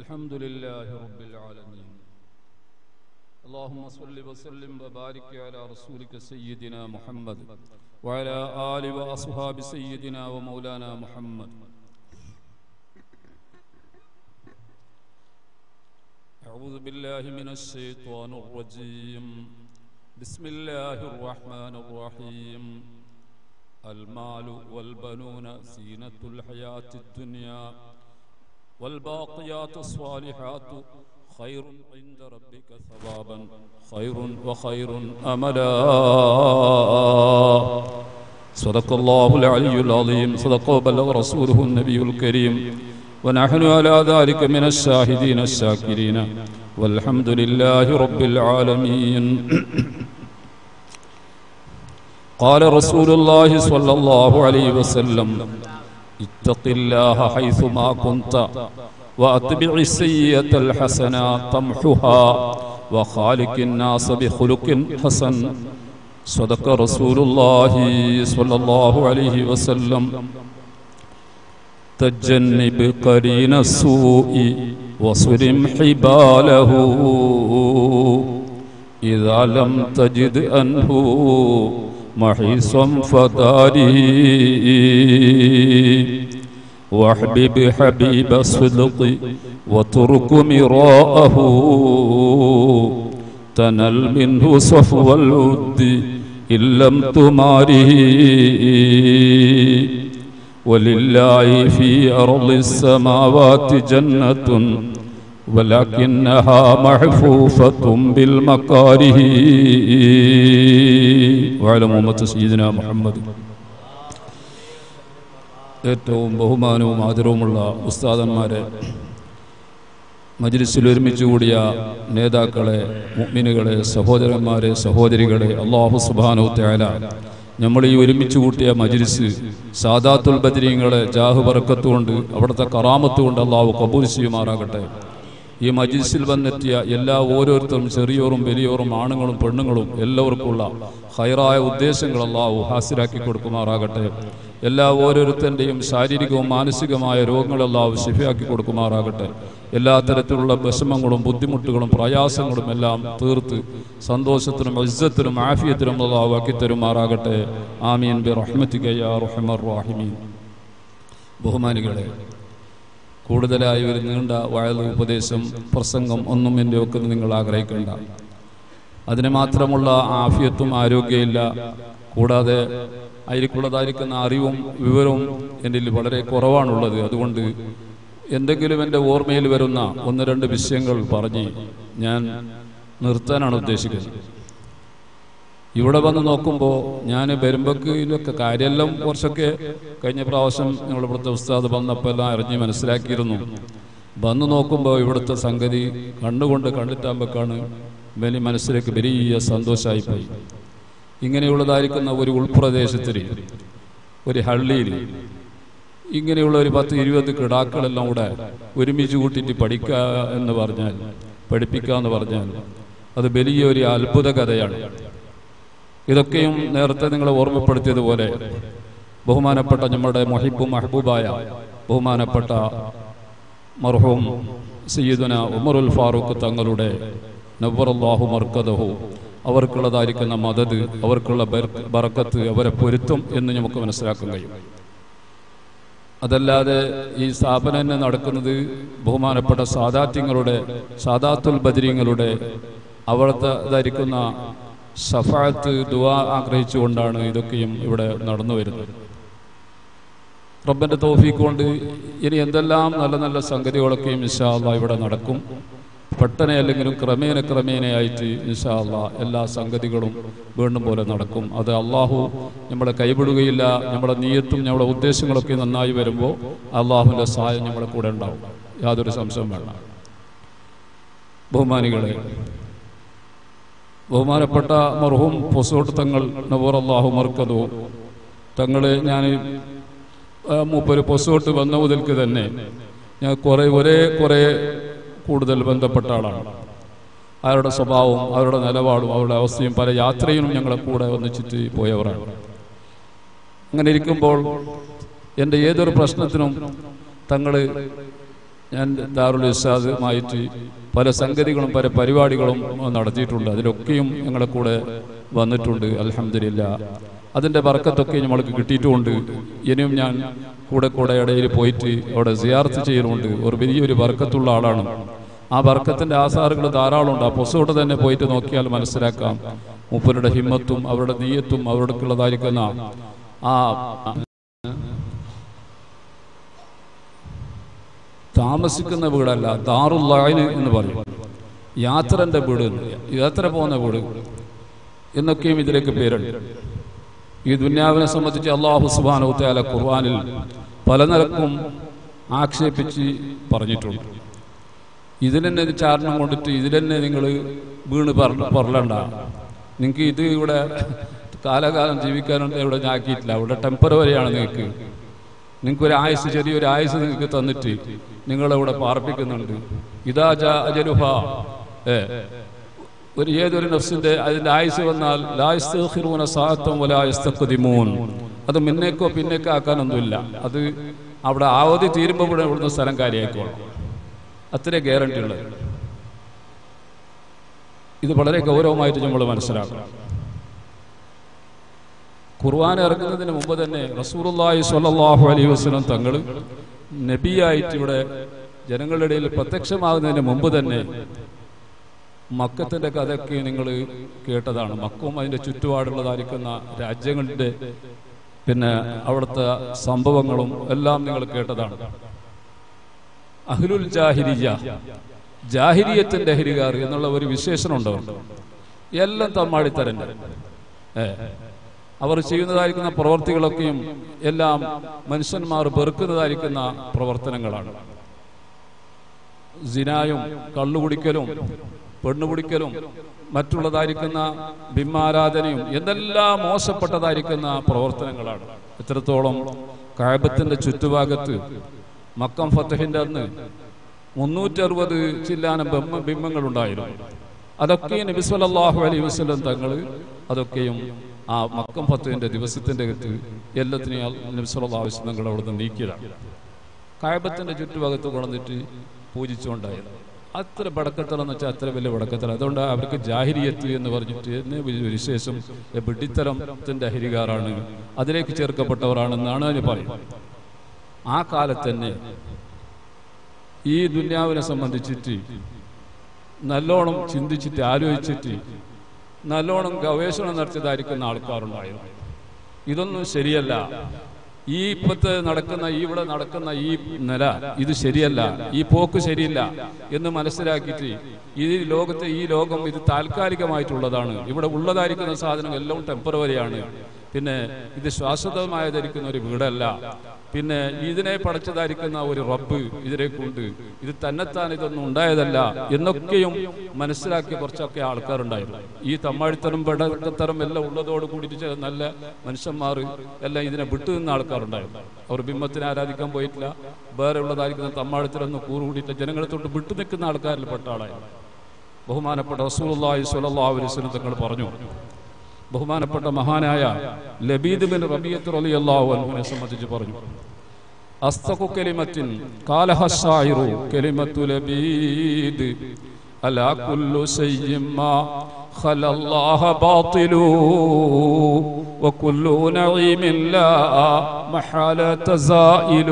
الحمد لله رب العالمين اللهم صل وسلم وبارك على رسولك سيدنا محمد وعلى آل وأصحاب سيدنا ومولانا محمد أعوذ بالله من الشيطان الرجيم بسم الله الرحمن الرحيم المال والبنون زينة الحياة الدنيا والباقيات الصالحات خير عند ربك ثوابا خير وخير أملا صدق الله العلي العظيم صدق وبلغ رسوله النبي الكريم ونحن على ذلك من الشاهدين الشاكرين والحمد لله رب العالمين قال رسول الله صلى الله عليه وسلم اتق الله حيثما كنت واتبع السيئة الحسنة تمحها وخالق الناس بخلق حسن صدق رسول الله صلى الله عليه وسلم تجنب قرين السوء وصرم حباله إذا لم تجد أنه محيصا فداري واحبب حبيب الصدق وترك مراءه تنل منه صفو الود إن لم تماره ولله في أرض السماوات جنة ولكنها محفوفة بالمكاره وعلى أمة سيدنا محمد ഏറ്റവും ബഹുമാനവും ആദരവുമുള്ള ഉസ്താദന്മാരെ മജ്ലിസിൽ ഒരുമിച്ച് കൂടിയ നേതാക്കളെ മുഅ്മിനുകളെ സഹോദരന്മാരെ സഹോദരികളെ അള്ളാഹു സുബാനോ തേല നമ്മൾ ഈ ഒരുമിച്ച് കൂട്ടിയ മജ്ലിസ് സാദാത്തുൽ ബദരീങ്ങളെ ജാഹു പറക്കത്തുകൊണ്ട് അവിടുത്തെ കറാമത്ത് കൊണ്ട് അള്ളാഹു കബൂൽ ചെയ്യുമാറാകട്ടെ ഈ മജിൽസിൽ വന്നെത്തിയ എല്ലാ ഓരോരുത്തരും ചെറിയോറും വലിയോറും ആണുങ്ങളും പെണ്ണുങ്ങളും എല്ലാവർക്കുമുള്ള ഹൈറായ ഉദ്ദേശങ്ങൾ അള്ളാഹു ഹാസിലാക്കി കൊടുക്കുമാറാകട്ടെ എല്ലാ ഓരോരുത്തൻ്റെയും ശാരീരികവും മാനസികമായ രോഗങ്ങൾ അള്ളാഹു ശിഫയാക്കി കൊടുക്കുമാറാകട്ടെ എല്ലാ തരത്തിലുള്ള വിഷമങ്ങളും ബുദ്ധിമുട്ടുകളും പ്രയാസങ്ങളും എല്ലാം തീർത്ത് സന്തോഷത്തിനും ഇജ്ജത്തിനും ആഫിയത്തിനും അള്ളാഹു ആക്കി തരുമാറാകട്ടെ ആമീൻ ബി റഹ്മത്തിക്കയ്യ റഹ്മർ റാഹിമീൻ ബഹുമാനികളെ കൂടുതലായി ഒരു നീണ്ട വയല് ഉപദേശം പ്രസംഗം ഒന്നും എൻ്റെ ഒക്കെ നിങ്ങൾ ആഗ്രഹിക്കേണ്ട അതിന് മാത്രമുള്ള ആഫിയത്തും ആരോഗ്യമില്ല കൂടാതെ അതിലേക്കുള്ളതായിരിക്കുന്ന അറിവും വിവരവും എൻ്റെ വളരെ കുറവാണുള്ളത് അതുകൊണ്ട് എന്തെങ്കിലും എൻ്റെ ഓർമ്മയിൽ വരുന്ന ഒന്ന് രണ്ട് വിഷയങ്ങൾ പറഞ്ഞ് ഞാൻ നിർത്താനാണ് ഉദ്ദേശിക്കുന്നത് ഇവിടെ വന്ന് നോക്കുമ്പോൾ ഞാൻ വരുമ്പോക്ക് ഇതിലൊക്കെ കാര്യമെല്ലാം കുറച്ചൊക്കെ കഴിഞ്ഞ പ്രാവശ്യം ഞങ്ങൾ ഇവിടുത്തെ ഉസ്താദ് വന്നപ്പോൾ എല്ലാം അറിഞ്ഞ് മനസ്സിലാക്കിയിരുന്നു വന്ന് നോക്കുമ്പോൾ ഇവിടുത്തെ സംഗതി കണ്ണുകൊണ്ട് കണ്ടിട്ടാകുമ്പോഴാണ് വലിയ മനസ്സിലേക്ക് വലിയ സന്തോഷമായിപ്പോയി ഇങ്ങനെയുള്ളതായിരിക്കുന്ന ഒരു ഉൾപ്രദേശത്തിൽ ഒരു ഹള്ളിയിൽ ഇങ്ങനെയുള്ള ഒരു പത്ത് ഇരുപത് കിടാക്കളെല്ലാം കൂടെ ഒരുമിച്ച് കൂട്ടിയിട്ട് പഠിക്കുക എന്ന് പറഞ്ഞാൽ പഠിപ്പിക്കുക എന്ന് പറഞ്ഞാൽ അത് വലിയൊരു അത്ഭുത കഥയാണ് ഇതൊക്കെയും നേരത്തെ നിങ്ങളെ ഓർമ്മപ്പെടുത്തിയതുപോലെ ബഹുമാനപ്പെട്ട നമ്മുടെ മൊഹിബും മഹബൂബായ ബഹുമാനപ്പെട്ട മർഹൂം സയ്യിദുന ഉമറുൽ ഫാറൂഖ് തങ്ങളുടെ നവറല്ലാഹു മർക്കദഹു അവർക്കുള്ളതായിരിക്കുന്ന മദത് അവർക്കുള്ള ബറക്കത്ത് അവരെ പൊരുത്തം എന്ന് നമുക്ക് മനസ്സിലാക്കാൻ കഴിയും അതല്ലാതെ ഈ സ്ഥാപനം തന്നെ നടക്കുന്നത് ബഹുമാനപ്പെട്ട സാദാത്യങ്ങളുടെ സാദാത്തുൽ ബദരീങ്ങളുടെ അവിടുത്തെ ധരിക്കുന്ന ഷഫാത്ത് ദുവാ ആഗ്രഹിച്ചുകൊണ്ടാണ് ഇതൊക്കെയും ഇവിടെ നടന്നു വരുന്നത് റബ്ബന്റെ തോഫീക്ക് കൊണ്ട് ഇനി എന്തെല്ലാം നല്ല നല്ല സംഗതികളൊക്കെയും ഇൻഷാല്ല ഇവിടെ നടക്കും പെട്ടെന്ന് അല്ലെങ്കിലും ക്രമേണ ക്രമേണയായിട്ട് ഇൻഷാല്ല എല്ലാ സംഗതികളും വീണ്ടും പോലെ നടക്കും അത് അള്ളാഹു നമ്മളെ കൈവിടുകയില്ല നമ്മുടെ നീയത്തും നമ്മുടെ ഉദ്ദേശങ്ങളൊക്കെ നന്നായി വരുമ്പോൾ അള്ളാഹുവിൻ്റെ സഹായം നമ്മുടെ കൂടെ ഉണ്ടാവും യാതൊരു സംശയം വേണ്ട ബഹുമാനികളെ ബഹുമാനപ്പെട്ട മർഹൂം പൊസോട്ട് തങ്ങൾ നവൂർ അള്ളാഹു മർക്കതോ തങ്ങളെ ഞാൻ മൂപ്പര് പൊസോട്ട് വന്ന മുതൽക്ക് തന്നെ ഞാൻ കുറെ ഒരേ കുറെ കൂടുതൽ ബന്ധപ്പെട്ട ആളാണ് അവരുടെ സ്വഭാവവും അവരുടെ നിലപാടും അവരുടെ അവസ്ഥയും പല യാത്രയിലും ഞങ്ങളെ കൂടെ ഒന്നിച്ചിട്ട് പോയവരാണ് അങ്ങനെ ഇരിക്കുമ്പോൾ എൻ്റെ ഏതൊരു പ്രശ്നത്തിനും തങ്ങൾ ഞാൻ ദാറുൽ ഇസാദുമായിട്ട് പല സംഗതികളും പല പരിപാടികളും നടത്തിയിട്ടുണ്ട് അതിലൊക്കെയും ഞങ്ങളെ കൂടെ വന്നിട്ടുണ്ട് അലഹമില്ല അതിൻ്റെ ബർക്കത്തൊക്കെ നമ്മൾക്ക് കിട്ടിയിട്ടുമുണ്ട് ഇനിയും ഞാൻ കൂടെ കൂടെ ഇടയിൽ പോയിട്ട് അവിടെ സിയാർത്ത് ചെയ്യലുണ്ട് ഒരു വലിയൊരു ബർക്കത്തുള്ള ആളാണ് ആ ബർക്കത്തിന്റെ ആസാറുകൾ ധാരാളമുണ്ട് ആ പൊസോട്ട് തന്നെ പോയിട്ട് നോക്കിയാൽ മനസ്സിലാക്കാം മൂപ്പരുടെ ഹിമ്മത്തും അവരുടെ നീയത്തും അവരുടെക്കുള്ളതായിരിക്കുന്ന ആ താമസിക്കുന്ന വീടല്ല ദാറുല്ലായിന് എന്ന് പറയും യാത്രന്റെ വീട് എന്ന്. യാത്ര പോകുന്ന വീട് എന്നൊക്കെയും ഇതിലേക്ക് പേരുണ്ട് ഈ ദുന്യാവിനെ സംബന്ധിച്ച് അള്ളാഹു സുബാനൗത്താല ഖുർആാനിൽ പല നിലക്കും ആക്ഷേപിച്ച് പറഞ്ഞിട്ടുണ്ട് ഇതിലെന്നെ ഇത് ചാരണം കൊണ്ടിട്ട് ഇതിലെന്നെ നിങ്ങൾ വീണ് പറ- പറലണ്ട നിങ്ങൾക്ക് ഇത് ഇവിടെ കാലകാലം ജീവിക്കാനുണ്ട് ഇവിടെ ആക്കിയിട്ടില്ല ഇവിടെ ടെമ്പറവറിയാണ് നിങ്ങൾക്ക് നിങ്ങൾക്ക് ഒരു ആയുസ് ചെറിയൊരു ആയുസ് നിങ്ങൾക്ക് തന്നിട്ട് നിങ്ങളിവിടെ പാർപ്പിക്കുന്നുണ്ട് ഇതാ ജാ അജലുഹ ഏ ഒരു ഏതൊരു നഫ്സിന്റെ അതിന്റെ ആയുസ് വന്നാൽ ലായസ്തൂന സാഹത്വം വലായസ്തഖദിമൂൻ അത് മുന്നേക്കോ പിന്നേക്കോ ആക്കാനൊന്നുമില്ല അത് അവിടെ ആവധി തീരുമ്പോൾ ഇവിടെ ഇവിടുന്ന് സ്ഥലം കാര്യമായിക്കോളും അത്രേ ഗ്യാരണ്ടി ഉള്ളത് ഇത് വളരെ ഗൗരവമായിട്ട് നമ്മൾ മനസ്സിലാക്കണം ഖുർആൻ ഇറങ്ങുന്നതിന് മുമ്പ് തന്നെ റസൂലുള്ളാഹി സ്വല്ലല്ലാഹു അലൈഹി വസല്ലം തങ്ങൾ നബിയായിട്ട് ഇവിടെ ജനങ്ങളുടെ ഇടയിൽ പ്രത്യക്ഷമാകുന്നതിന് മുമ്പ് തന്നെ മക്കത്തിന്റെ കഥയൊക്കെ നിങ്ങൾ കേട്ടതാണ് മക്കവും അതിന്റെ ചുറ്റുപാടുള്ളതായിരിക്കുന്ന രാജ്യങ്ങളുടെ പിന്നെ അവിടുത്തെ സംഭവങ്ങളും എല്ലാം നിങ്ങൾ കേട്ടതാണ് അഹ്ലുൽ ജാഹിരിയ ജാഹിരിയത്തിന്റെ ഹരികാർ എന്നുള്ള ഒരു വിശേഷണം ഉണ്ടവർക്ക് എല്ലാം തമ്മാടിത്തരന്റെ ഏ അവർ ചെയ്യുന്നതായിരിക്കുന്ന പ്രവർത്തികളൊക്കെയും എല്ലാം മനുഷ്യന്മാർ വെറുക്കുന്നതായിരിക്കുന്ന പ്രവർത്തനങ്ങളാണ് സിനായും കള്ളുകുടിക്കലും പെണ്ണുകുടിക്കലും മറ്റുള്ളതായിരിക്കുന്ന ബിംബാരാധനയും എന്തെല്ലാം മോശപ്പെട്ടതായിരിക്കുന്ന പ്രവർത്തനങ്ങളാണ് എത്രത്തോളം കായബത്തിന്റെ ചുറ്റുഭാഗത്ത് മക്കം ഫത്തഹിന്റെ അന്ന് മുന്നൂറ്ററുപത് ചില്ലാനം ബിംബ ബിംബങ്ങളുണ്ടായിരുന്നു അതൊക്കെ നബി സല്ലല്ലാഹു അലൈഹി വസല്ലം തങ്ങൾ അതൊക്കെയും ആ മക്കം ഫത്തഹിന്റെ ദിവസത്തിന്റെ അകത്ത് എല്ലാത്തിനെയും നബി സല്ലല്ലാഹു അലൈഹി വസല്ലം തങ്ങൾ അവിടുന്ന് നീക്കിയതാണ് കായബത്തിന്റെ ചുറ്റുഭാഗത്ത് കൊണ്ടുവന്നിട്ട് പൂജിച്ചുകൊണ്ടായത് അത്ര ബടക്കത്തറം വെച്ചാൽ അത്ര വലിയ ബടക്കത്തറ അതുകൊണ്ട് അവർക്ക് ജാഹിരിയത്ത് എന്ന് പറഞ്ഞിട്ട് എന്നെ വി- വിശേഷം ബിഡിത്തരത്തിന്റെ ഹരികാറാണ് അതിലേക്ക് ചേർക്കപ്പെട്ടവരാണെന്നാണ് അതിന് പറയുന്നത് ആ കാലത്ത് തന്നെ ഈ ദുന്യാവിനെ സംബന്ധിച്ചിട്ട് നല്ലോണം ചിന്തിച്ചിട്ട് ആലോചിച്ചിട്ട് നല്ലോണം ഗവേഷണം നടത്തിയതായിരിക്കുന്ന ആൾക്കാരുണ്ടായിരുന്നു ഇതൊന്നും ശരിയല്ല ഈ ഇപ്പത്തെ നടക്കുന്ന ഈ ഇവിടെ നടക്കുന്ന ഈ നില ഇത് ശരിയല്ല ഈ പോക്ക് ശരിയില്ല എന്ന് മനസ്സിലാക്കിയിട്ട് ഈ ലോകത്തെ ഈ ലോകം ഇത് താൽക്കാലികമായിട്ടുള്ളതാണ് ഇവിടെ ഉള്ളതായിരിക്കുന്ന സാധനം എല്ലാം ടെമ്പറവറിയാണ് പിന്നെ ഇത് ശാശ്വതമായതായിരിക്കുന്ന ഒരു വീടല്ല പിന്നെ ഇതിനെ പടച്ചതായിരിക്കുന്ന ഒരു റബ്ബ് ഇതിനെ കൊണ്ട് ഇത് തന്നെത്താൻ ഇതൊന്നും ഉണ്ടായതല്ല എന്നൊക്കെയും മനസ്സിലാക്കിയ കുറച്ചൊക്കെ ആൾക്കാരുണ്ടായിരുന്നു ഈ തമ്മാടിത്തരം പെടത്തരം എല്ലാം ഉള്ളതോട് കൂടിയിട്ട് ചില നല്ല മനുഷ്യന്മാർ എല്ലാം ഇതിനെ വിട്ടു നിന്ന ആൾക്കാരുണ്ടായിരുന്നു അവർ ബിംബത്തിനെ ആരാധിക്കാൻ പോയിട്ടില്ല വേറെ ഉള്ളതായിരിക്കുന്ന തമ്മാടിത്തരം ഒന്ന് കൂറുകൂടിയിട്ട് ജനങ്ങളെ തൊട്ട് വിട്ടു നിൽക്കുന്ന ആൾക്കാരിൽ പെട്ട ആളായിരുന്നു ബഹുമാനപ്പെട്ട റസൂലുള്ളാഹി സ്വല്ലല്ലാഹു അലൈഹി വസല്ലം തങ്ങൾ പറഞ്ഞു ബഹുമാനപ്പെട്ട മഹാനായ ലബീദ് ബിൻ റബിയത്ത് റളിയല്ലാഹു അൻഹുവിനെ സംബന്ധിച്ച് പറഞ്ഞു അസ്തഖു കലിമത്തിൻ ഖാലഹ الشاعر കലിമത്തു ലബീദ് അലാ കുല്ലു ശൈഇൻ മാ خلا الله باطل وكل نعيم لا محالة زائل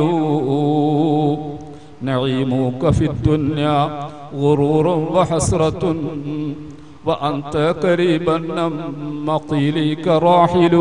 نعيمك في الدنيا غرور وحسرة وأنت قريبا مقيلك راحل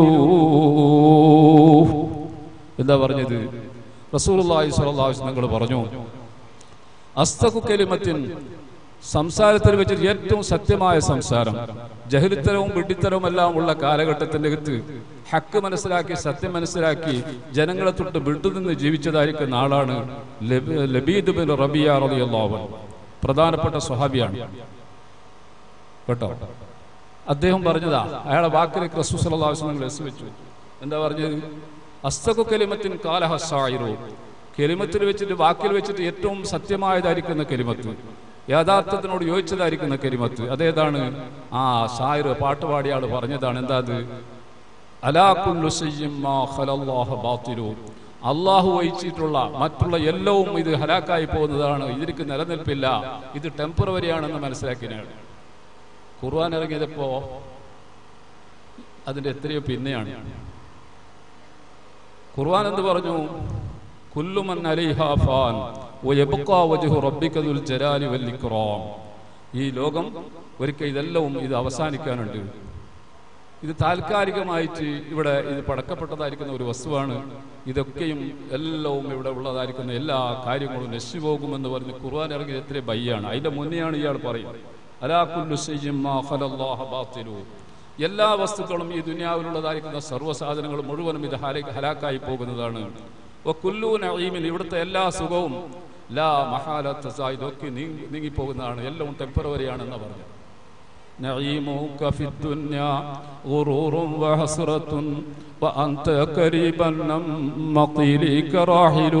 എന്താ പറഞ്ഞത് റസൂലുള്ളാഹി സ്വല്ലല്ലാഹു അലൈഹി വസല്ലം തങ്ങൾ പറഞ്ഞു അസ്തഖു കലിമത്തിൻ സംസാരത്തിൽ വെച്ച് ഏറ്റവും സത്യമായ സംസാരം ജഹലിത്തരവും വിഡ്ഢിത്തരവും എല്ലാം ഉള്ള കാലഘട്ടത്തിന്റെ അകത്ത് ഹക്ക് മനസ്സിലാക്കി സത്യം മനസ്സിലാക്കി ജനങ്ങളെ തൊട്ട് വിട്ടുനിന്ന് ജീവിച്ചതായിരിക്കുന്ന ആളാണ് ലബ- ലബീദ് ബിൻ റബിയ റളിയല്ലാഹു അൻഹു പ്രധാനപ്പെട്ട സ്വഹാബിയാണ് കേട്ടോ അദ്ദേഹം പറഞ്ഞതാ അയാളെ വാക്കിലേക്ക് റസൂ സല്ലല്ലാഹു അലൈഹി വസല്ലം എസ് വെച്ചു എന്താ പറഞ്ഞത് അസ്തഖു കലിമത്തിൻ കാലഹ സായിറു കെലിമത്തിൽ വെച്ചിട്ട് വാക്കിൽ വെച്ചിട്ട് ഏറ്റവും സത്യമായതായിരിക്കുന്ന കെലിമത്ത് യാഥാർത്ഥ്യത്തിനോട് യോജിച്ചതായിരിക്കുന്ന കെലിമത്ത് അതേതാണ് ആ ഷായിർ പാട്ടുപാടിയ ആള് പറഞ്ഞതാണ് എന്താ അത് അലാ കുല്ലു ശൈഇൻ മാ ഖലല്ലാഹു ബാത്തിലു അള്ളാഹു വഹിച്ചിട്ടുള്ള മറ്റുള്ള എല്ലാവും ഇത് ഹലാക്കായി പോകുന്നതാണ് ഇതിற்கு നിലനിൽപ്പില്ല ഇത് ടെമ്പറവറി ആണെന്ന് മനസ്സിലാക്കിയാണ് ഖുർആൻ ഇറങ്ങിയതപ്പോ അതിന്റെ എത്രയോ പിന്നെയാണ് ഖുർആൻ എന്ത് പറഞ്ഞു കുല്ലുമൻ അലൈഹാ ഫാൻ വയബ്ഖാ വജ്ഹു റബ്ബിക ദുൽ ജലാലി വൽ ഇക്റാം ഈ ലോകം ഒരിക്കൽ ഇതെല്ലാം ഇത് അവസാനിക്കാനുണ്ട് ഇത് താൽക്കാലികമായിട്ട് ഇവിടെ ഇത് പടക്കപ്പെട്ടതായിരിക്കുന്ന ഒരു വസ്തുവാണ് ഇതൊക്കെയും എല്ലാവും ഇവിടെ ഉള്ളതായിരിക്കുന്ന എല്ലാ കാര്യങ്ങളും നശിച്ചു പോകുമെന്ന് പറഞ്ഞ് ഖുർആൻ ഇറങ്ങിയത് എത്ര ബയ്യാണ് അതിന്റെ മുന്നെയാണ് ഇയാൾ പറയുന്നത് അലാ കുല്ലു ശൈഇൻ മാ ഖലല്ലാഹ ബാത്തിലു എല്ലാ വസ്തുക്കളും ഈ ദുനിയാവിലുള്ളതായിരിക്കുന്ന സർവ്വസാധനങ്ങളും മുഴുവനും ഇത് ഹല- ഹലാക്കായി പോകുന്നതാണ് കുല്ലു നഈമിൻ ഇവിടുത്തെ എല്ലാ സുഖവും ലാ മഹാലത്ത ഇതൊക്കെ നീങ്ങി നീങ്ങിപ്പോകുന്നതാണ് എല്ലാം ടെമ്പറവറി ആണെന്ന് പറഞ്ഞു نعيمك في الدنيا غرور وحسرة وأنت قريبا مقيلك راحل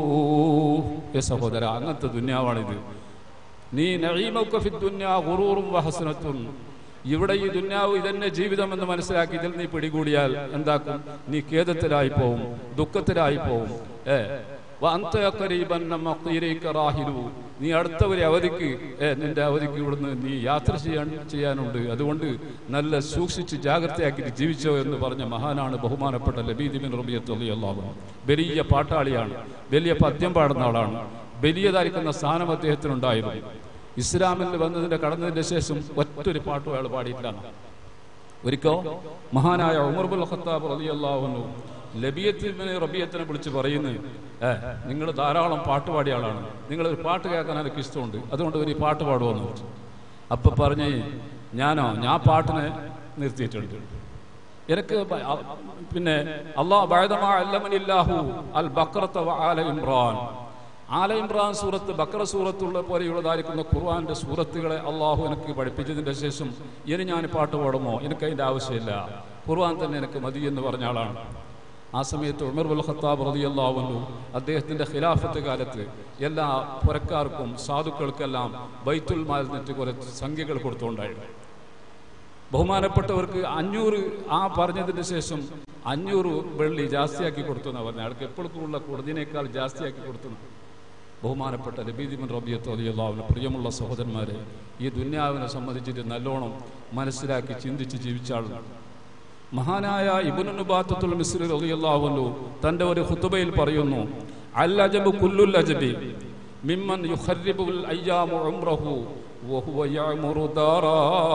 يا സഹോദര അങ്ങനത്തെ ദുന്യാവാണിത് നീ നഈമക ഫി ദുന്യാ ഗുറൂറും വഹസനത്തുൻ ഇവിടെ ഈ ദുന്യാവ് ഇതന്നെ ജീവിതം എന്ന് മനസ്സിലാക്കി ഇതിൽ നീ പിടികൂടിയാൽ എന്താക്കും നീ ഖേദത്തിലായി പോവും ദുഃഖത്തിലായി പോവും ഏ വഅന്ത ഖരീബൻ മഖീരിക റാഹിലു നീ അടുത്ത ഒരു അവധിക്ക് ഏ നിന്റെ അവധിക്ക് ഇവിടുന്ന് നീ യാത്ര ചെയ്യാൻ ചെയ്യാനുണ്ട് അതുകൊണ്ട് നല്ല സൂക്ഷിച്ച് ജാഗ്രതയാക്കി ജീവിച്ചോ എന്ന് പറഞ്ഞ മഹാനാണ് ബഹുമാനപ്പെട്ട ലബീദിബിൻ റബിയത്ത് അള്ളാഹു വലിയ പാട്ടാളിയാണ് വലിയ പദ്യം പാടുന്ന ആളാണ് വലിയതായിരിക്കുന്ന സ്ഥാനം അദ്ദേഹത്തിനുണ്ടായിരുന്നു ഇസ്ലാമിൽ വന്നതിന്റെ കടന്നതിന്റെ ശേഷം ഒറ്റൊരു പാട്ടും അയാൾ പാടിയിട്ടില്ല ഒരിക്കോ മഹാനായ ഉമർബുൽ ഖത്താബ് റളിയല്ലാഹു ലബിയത്തിന് റബിയത്തിനെ വിളിച്ച് പറയുന്നു ഏ നിങ്ങൾ ധാരാളം പാട്ട് പാടിയ ആളാണ് നിങ്ങൾ ഒരു പാട്ട് കേൾക്കാൻ എനിക്ക് ഇഷ്ടമുണ്ട് അതുകൊണ്ട് ഒരു പാട്ട് പാടുമെന്ന് ചോദിച്ചു അപ്പൊ പറഞ്ഞ് ഞാനോ ഞാൻ പാട്ടിനെ നിർത്തിയിട്ടുണ്ട് എനിക്ക് ബ- അ- പിന്നെ അള്ളാഹ് ബഅദമാ അല്ലമനില്ലാഹു അൽ ബക്രത വ ആല ഇമ്രാൻ ആല ഇമ്രാൻ സൂറത്ത് ബക്ര സൂറത്തുള്ള പോലെയുള്ളതായിരിക്കുന്ന ഖുർആന്റെ സൂറത്തുകളെ അള്ളാഹു എനിക്ക് പഠിപ്പിച്ചതിന്റെ ശേഷം ഇനി ഞാൻ പാട്ട് പാടുമോ എനിക്ക് അതിന്റെ ആവശ്യമില്ല ഖുർആൻ തന്നെ എനിക്ക് മതി എന്ന് പറഞ്ഞ ആളാണ് ആ സമയത്ത് ഉമർ ഉൽ ഖത്താബ് റളിയല്ലാഹു അദ്ദേഹത്തിന്റെ ഖിലാഫത്ത് കാലത്ത് എല്ലാ പുരക്കാർക്കും സാധുക്കൾക്കെല്ലാം ബൈത്തുൽ മാൽ നിന്നിട്ട് കുറച്ച് സംഖ്യകൾ കൊടുത്തുകൊണ്ടായിരുന്നു ബഹുമാനപ്പെട്ടവർക്ക് അഞ്ഞൂറ് ആ പറഞ്ഞതിന് ശേഷം അഞ്ഞൂറ് വെള്ളി ജാസ്തിയാക്കി കൊടുത്തു എന്നാ പറഞ്ഞത് അയാൾക്ക് എപ്പോഴുള്ള കൊടുതിനേക്കാൾ ജാസ്തിയാക്കി കൊടുത്തു ബഹുമാനപ്പെട്ട ലബീദിബിൻ റബിയത്ത് അലിയല്ലാവിന് പ്രിയമുള്ള സഹോദരന്മാരെ ഈ ദുന്യാവിനെ സംബന്ധിച്ചിട്ട് നല്ലോണം മനസ്സിലാക്കി ചിന്തിച്ച് ജീവിച്ച ആളുകൾ മഹാനായ ഇബുനുബാത്തുൽ മിസ്രി റളിയല്ലാഹു തന്റെ ഒരു ഖുതുബയിൽ പറയുന്നു അൽ അജബു കുല്ലുൽ അജബി മിമ്മൻ യുഖർരിബുൽ അയ്യാമു ഉംറഹു വഹുവ യഅമുറു ദാറാ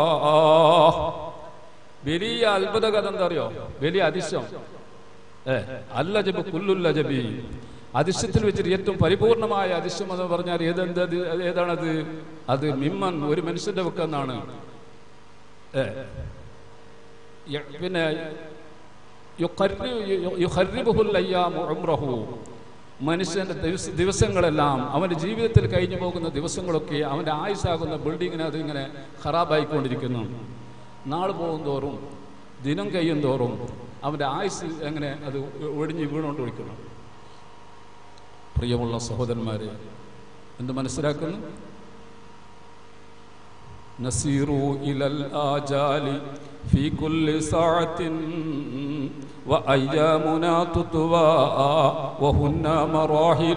വലിയ അത്ഭുത കഥ എന്താ അറിയോ വലിയ അതിശയം ഏ അല്ലജബ് കുല്ലുൽ അജബി അതിശയത്തിൽ വെച്ചിട്ട് ഏറ്റവും പരിപൂർണമായ അതിശയം എന്ന് പറഞ്ഞാൽ ഏതെന്ത് അത് ഏതാണത് അത് മിമ്മൻ ഒരു മനുഷ്യന്റെ വെക്കെന്നാണ് ഏ യ- പിന്നെ യുഖർരി- യു- യുഖർരിബുഹുൽ അയ്യാമു ഉംറഹു. മനുഷ്യന്റെ ദിവസ ദിവസങ്ങളെല്ലാം അവന്റെ ജീവിതത്തിൽ കഴിഞ്ഞു പോകുന്ന ദിവസങ്ങളൊക്കെ അവന്റെ ആയുസാകുന്ന ബിൽഡിങ്ങിന് അത് ഇങ്ങനെ ഖറാബായിക്കൊണ്ടിരിക്കുന്നു നാൾ പോകും തോറും ദിനം കഴിയും തോറും അവന്റെ ആയുസ് എങ്ങനെ അത് ഒഴിഞ്ഞ് വീണുകൊണ്ടിരിക്കുന്നു പ്രിയമുള്ള സഹോദരന്മാരെ എന്ത് മനസ്സിലാക്കുന്നു نسيروا إلى الآجال في كل ساعة وأيامنا تطوى وهن مراحل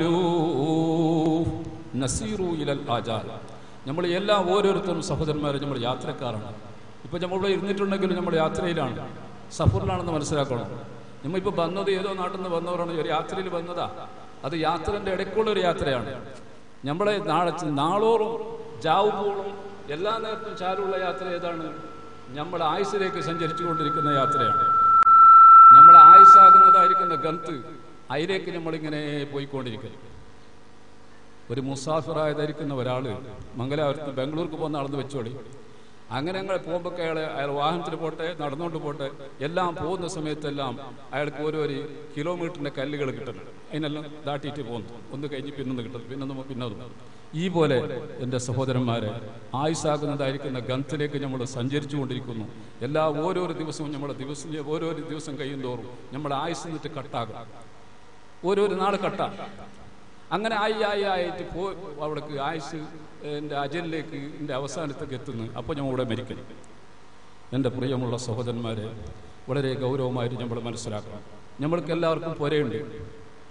നസീറു ഇലൽ ആജാൽ നമ്മൾ എല്ലാ ഓരോരുത്തരും സഹോദരന്മാരും നമ്മൾ യാത്രക്കാരാണ് ഇപ്പം നമ്മളിവിടെ ഇരുന്നിട്ടുണ്ടെങ്കിലും നമ്മൾ യാത്രയിലാണ് സഫറിലാണെന്ന് മനസ്സിലാക്കണം നമ്മളിപ്പോൾ വന്നത് ഏതോ നാട്ടിൽ നിന്ന് വന്നവരാണ് ഒരു യാത്രയിൽ വന്നതാ അത് യാത്രൻ്റെ ഇടയ്ക്കുള്ള ഒരു യാത്രയാണ് നമ്മളെ നാളെ നാളോറും ജാവുമ്പോഴും എല്ലാ നേരത്തും ചാലുള്ള യാത്ര ഏതാണ് നമ്മൾ ആയുസിലേക്ക് സഞ്ചരിച്ചു കൊണ്ടിരിക്കുന്ന യാത്രയാണ് നമ്മളെ ആയുസ്സാകുന്നതായിരിക്കുന്ന ഗന്ത് അതിലേക്ക് നമ്മളിങ്ങനെ പോയിക്കൊണ്ടിരിക്കുന്നു ഒരു മുസാഫിറായതായിരിക്കുന്ന ഒരാള് മംഗലാപുരത്ത് ബാംഗ്ലൂർക്ക് പോകുന്ന ആളെന്ന് വെച്ചോളി അങ്ങനെ ഞങ്ങൾ പോകുമ്പോൾ അയാൾ അയാൾ വാഹനത്തിൽ പോട്ടെ നടന്നുകൊണ്ട് പോട്ടെ എല്ലാം പോകുന്ന സമയത്തെല്ലാം അയാൾക്ക് ഓരോരു കിലോമീറ്ററിന്റെ കല്ലുകൾ കിട്ടണം അതിനെല്ലാം ദാട്ടിയിട്ട് പോകുന്നു ഒന്ന് കഴിഞ്ഞ് പിന്നൊന്ന് കിട്ടും പിന്നൊന്ന് പിന്നതും ഈ പോലെ എൻ്റെ സഹോദരന്മാരെ ആയുസാകുന്നതായിരിക്കുന്ന ഗന്ധത്തിലേക്ക് നമ്മൾ സഞ്ചരിച്ചു കൊണ്ടിരിക്കുന്നു എല്ലാ ഓരോരോ ദിവസവും നമ്മുടെ ദിവസം ഓരോരോ ദിവസം കഴിയും തോറും നമ്മുടെ ആയുസ് എന്നിട്ട് കട്ടാകും ഓരോരോ നാൾ കട്ടാ അങ്ങനെ ആയി ആയി ആയിട്ട് പോ അവിടേക്ക് ആയുസ് എൻ്റെ അജലിലേക്ക് എൻ്റെ അവസാനത്തേക്ക് എത്തുന്നു അപ്പോൾ ഞാൻ ഇവിടെ മരിക്കുന്നു എൻ്റെ പ്രിയമുള്ള സഹോദരന്മാരെ വളരെ ഗൗരവമായിട്ട് നമ്മൾ മനസ്സിലാക്കണം നമ്മൾക്ക് എല്ലാവർക്കും പുരയുണ്ട്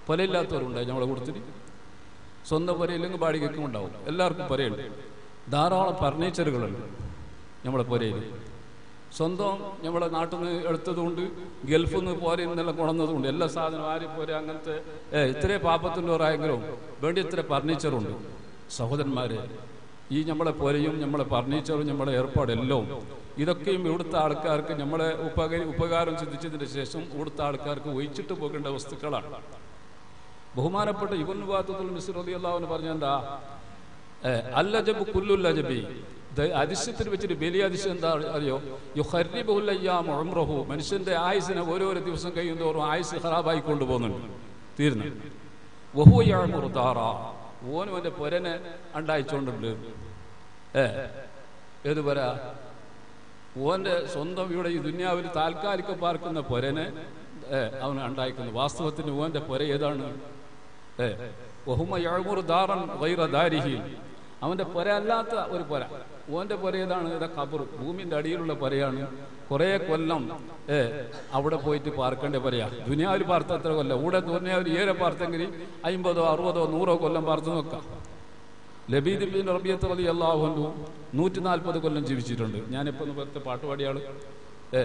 പുരയില്ലാത്തവരുണ്ടായി നമ്മളെ കൂട്ടത്തിൽ സ്വന്തം പുരയില്ലെങ്കിൽ ബാടികയ്ക്കും ഉണ്ടാവും എല്ലാവർക്കും പുരയുണ്ട് ധാരാളം ഫർണിച്ചറുകളുണ്ട് നമ്മളെ പുരയിൽ സ്വന്തം നമ്മളെ നാട്ടിൽ നിന്ന് എടുത്തതുകൊണ്ട് ഗൾഫിൽ നിന്ന് പോരെ നിന്നെല്ലാം കൊണ്ടുവന്നതുകൊണ്ട് എല്ലാ സാധനവും ആര് പോരെ അങ്ങനത്തെ ഏ ഇത്രേ പാപ്പത്തിൻ്റെവരായെങ്കിലും വേണ്ടി ഇത്ര ഫർണിച്ചറുണ്ട് സഹോദരന്മാരെ ഈ നമ്മളെ പുരയും നമ്മളെ ഫർണിച്ചറും നമ്മളെ ഏർപ്പാടെല്ലാം ഇതൊക്കെയും ഇവിടുത്തെ ആൾക്കാർക്ക് നമ്മളെ ഉപകാര ഉപകാരം ചിന്തിച്ചതിന് ശേഷം ഇവിടുത്തെ ആൾക്കാർക്ക് ഒഴിച്ചിട്ട് പോകേണ്ട വസ്തുക്കളാണ് ബഹുമാനപ്പെട്ട ഇവൻ വാത്തുൽ മിസ്ർ അലി അള്ളാഹുന് പറഞ്ഞ എന്താ അല്ലജബ് കുല്ലുല്ലജബി അതിശയത്തിൽ വെച്ചിട്ട് വലിയ അതിശയം എന്താ അറിയോ യുഹരിബുല്ലയ്യാം ഉംറഹു മനുഷ്യന്റെ ആയുസിനെ ഓരോരോ ദിവസം കഴിയുന്തോറും ആയുസ് ഖറാബായി കൊണ്ടുപോകുന്നുണ്ട് തീർന്നു വഹുയാമുറു താറ ഓനും അവന്റെ പൊരനെ അണ്ടയച്ചോണ്ടുണ്ട് ഏ ഏത് പൊര ഓന്റെ സ്വന്തം ഇവിടെ ഈ ദുന്യാവിൽ താൽക്കാലിക പാർക്കുന്ന പൊരനെ ഏ അവൻ ഉണ്ടായിക്കുന്നു വാസ്തവത്തിന് ഓന്റെ പൊര ഏതാണ് ഏ വഹുമ യഅ്മുറു ദാറൻ ഗൈറ ദാരിഹി അവന്റെ പൊര അല്ലാത്ത ഒരു പൊര ഓന്റെ പൊര ഏതാണ് ഇതാ കബർ ഭൂമിന്റെ അടിയിലുള്ള പൊരയാണ് കുറെ കൊല്ലം ഏ അവിടെ പോയിട്ട് പാർക്കേണ്ട പൊരയാ ദുനിയാവിൽ പാർത്ത എത്ര കൊല്ലം ഇവിടെ ദുനിയാവിൽ ഏറെ പാർത്തെങ്കിൽ അമ്പതോ അറുപതോ നൂറോ കൊല്ലം പാർത്ത് നോക്കാം ലബീദ് ബിൻ റബിയത്ത് റലി അള്ളാഹു നൂറ്റി നാൽപ്പത് കൊല്ലം ജീവിച്ചിട്ടുണ്ട് ഞാനിപ്പോ പുറത്തെ പാട്ടുപാടിയാള് ഏ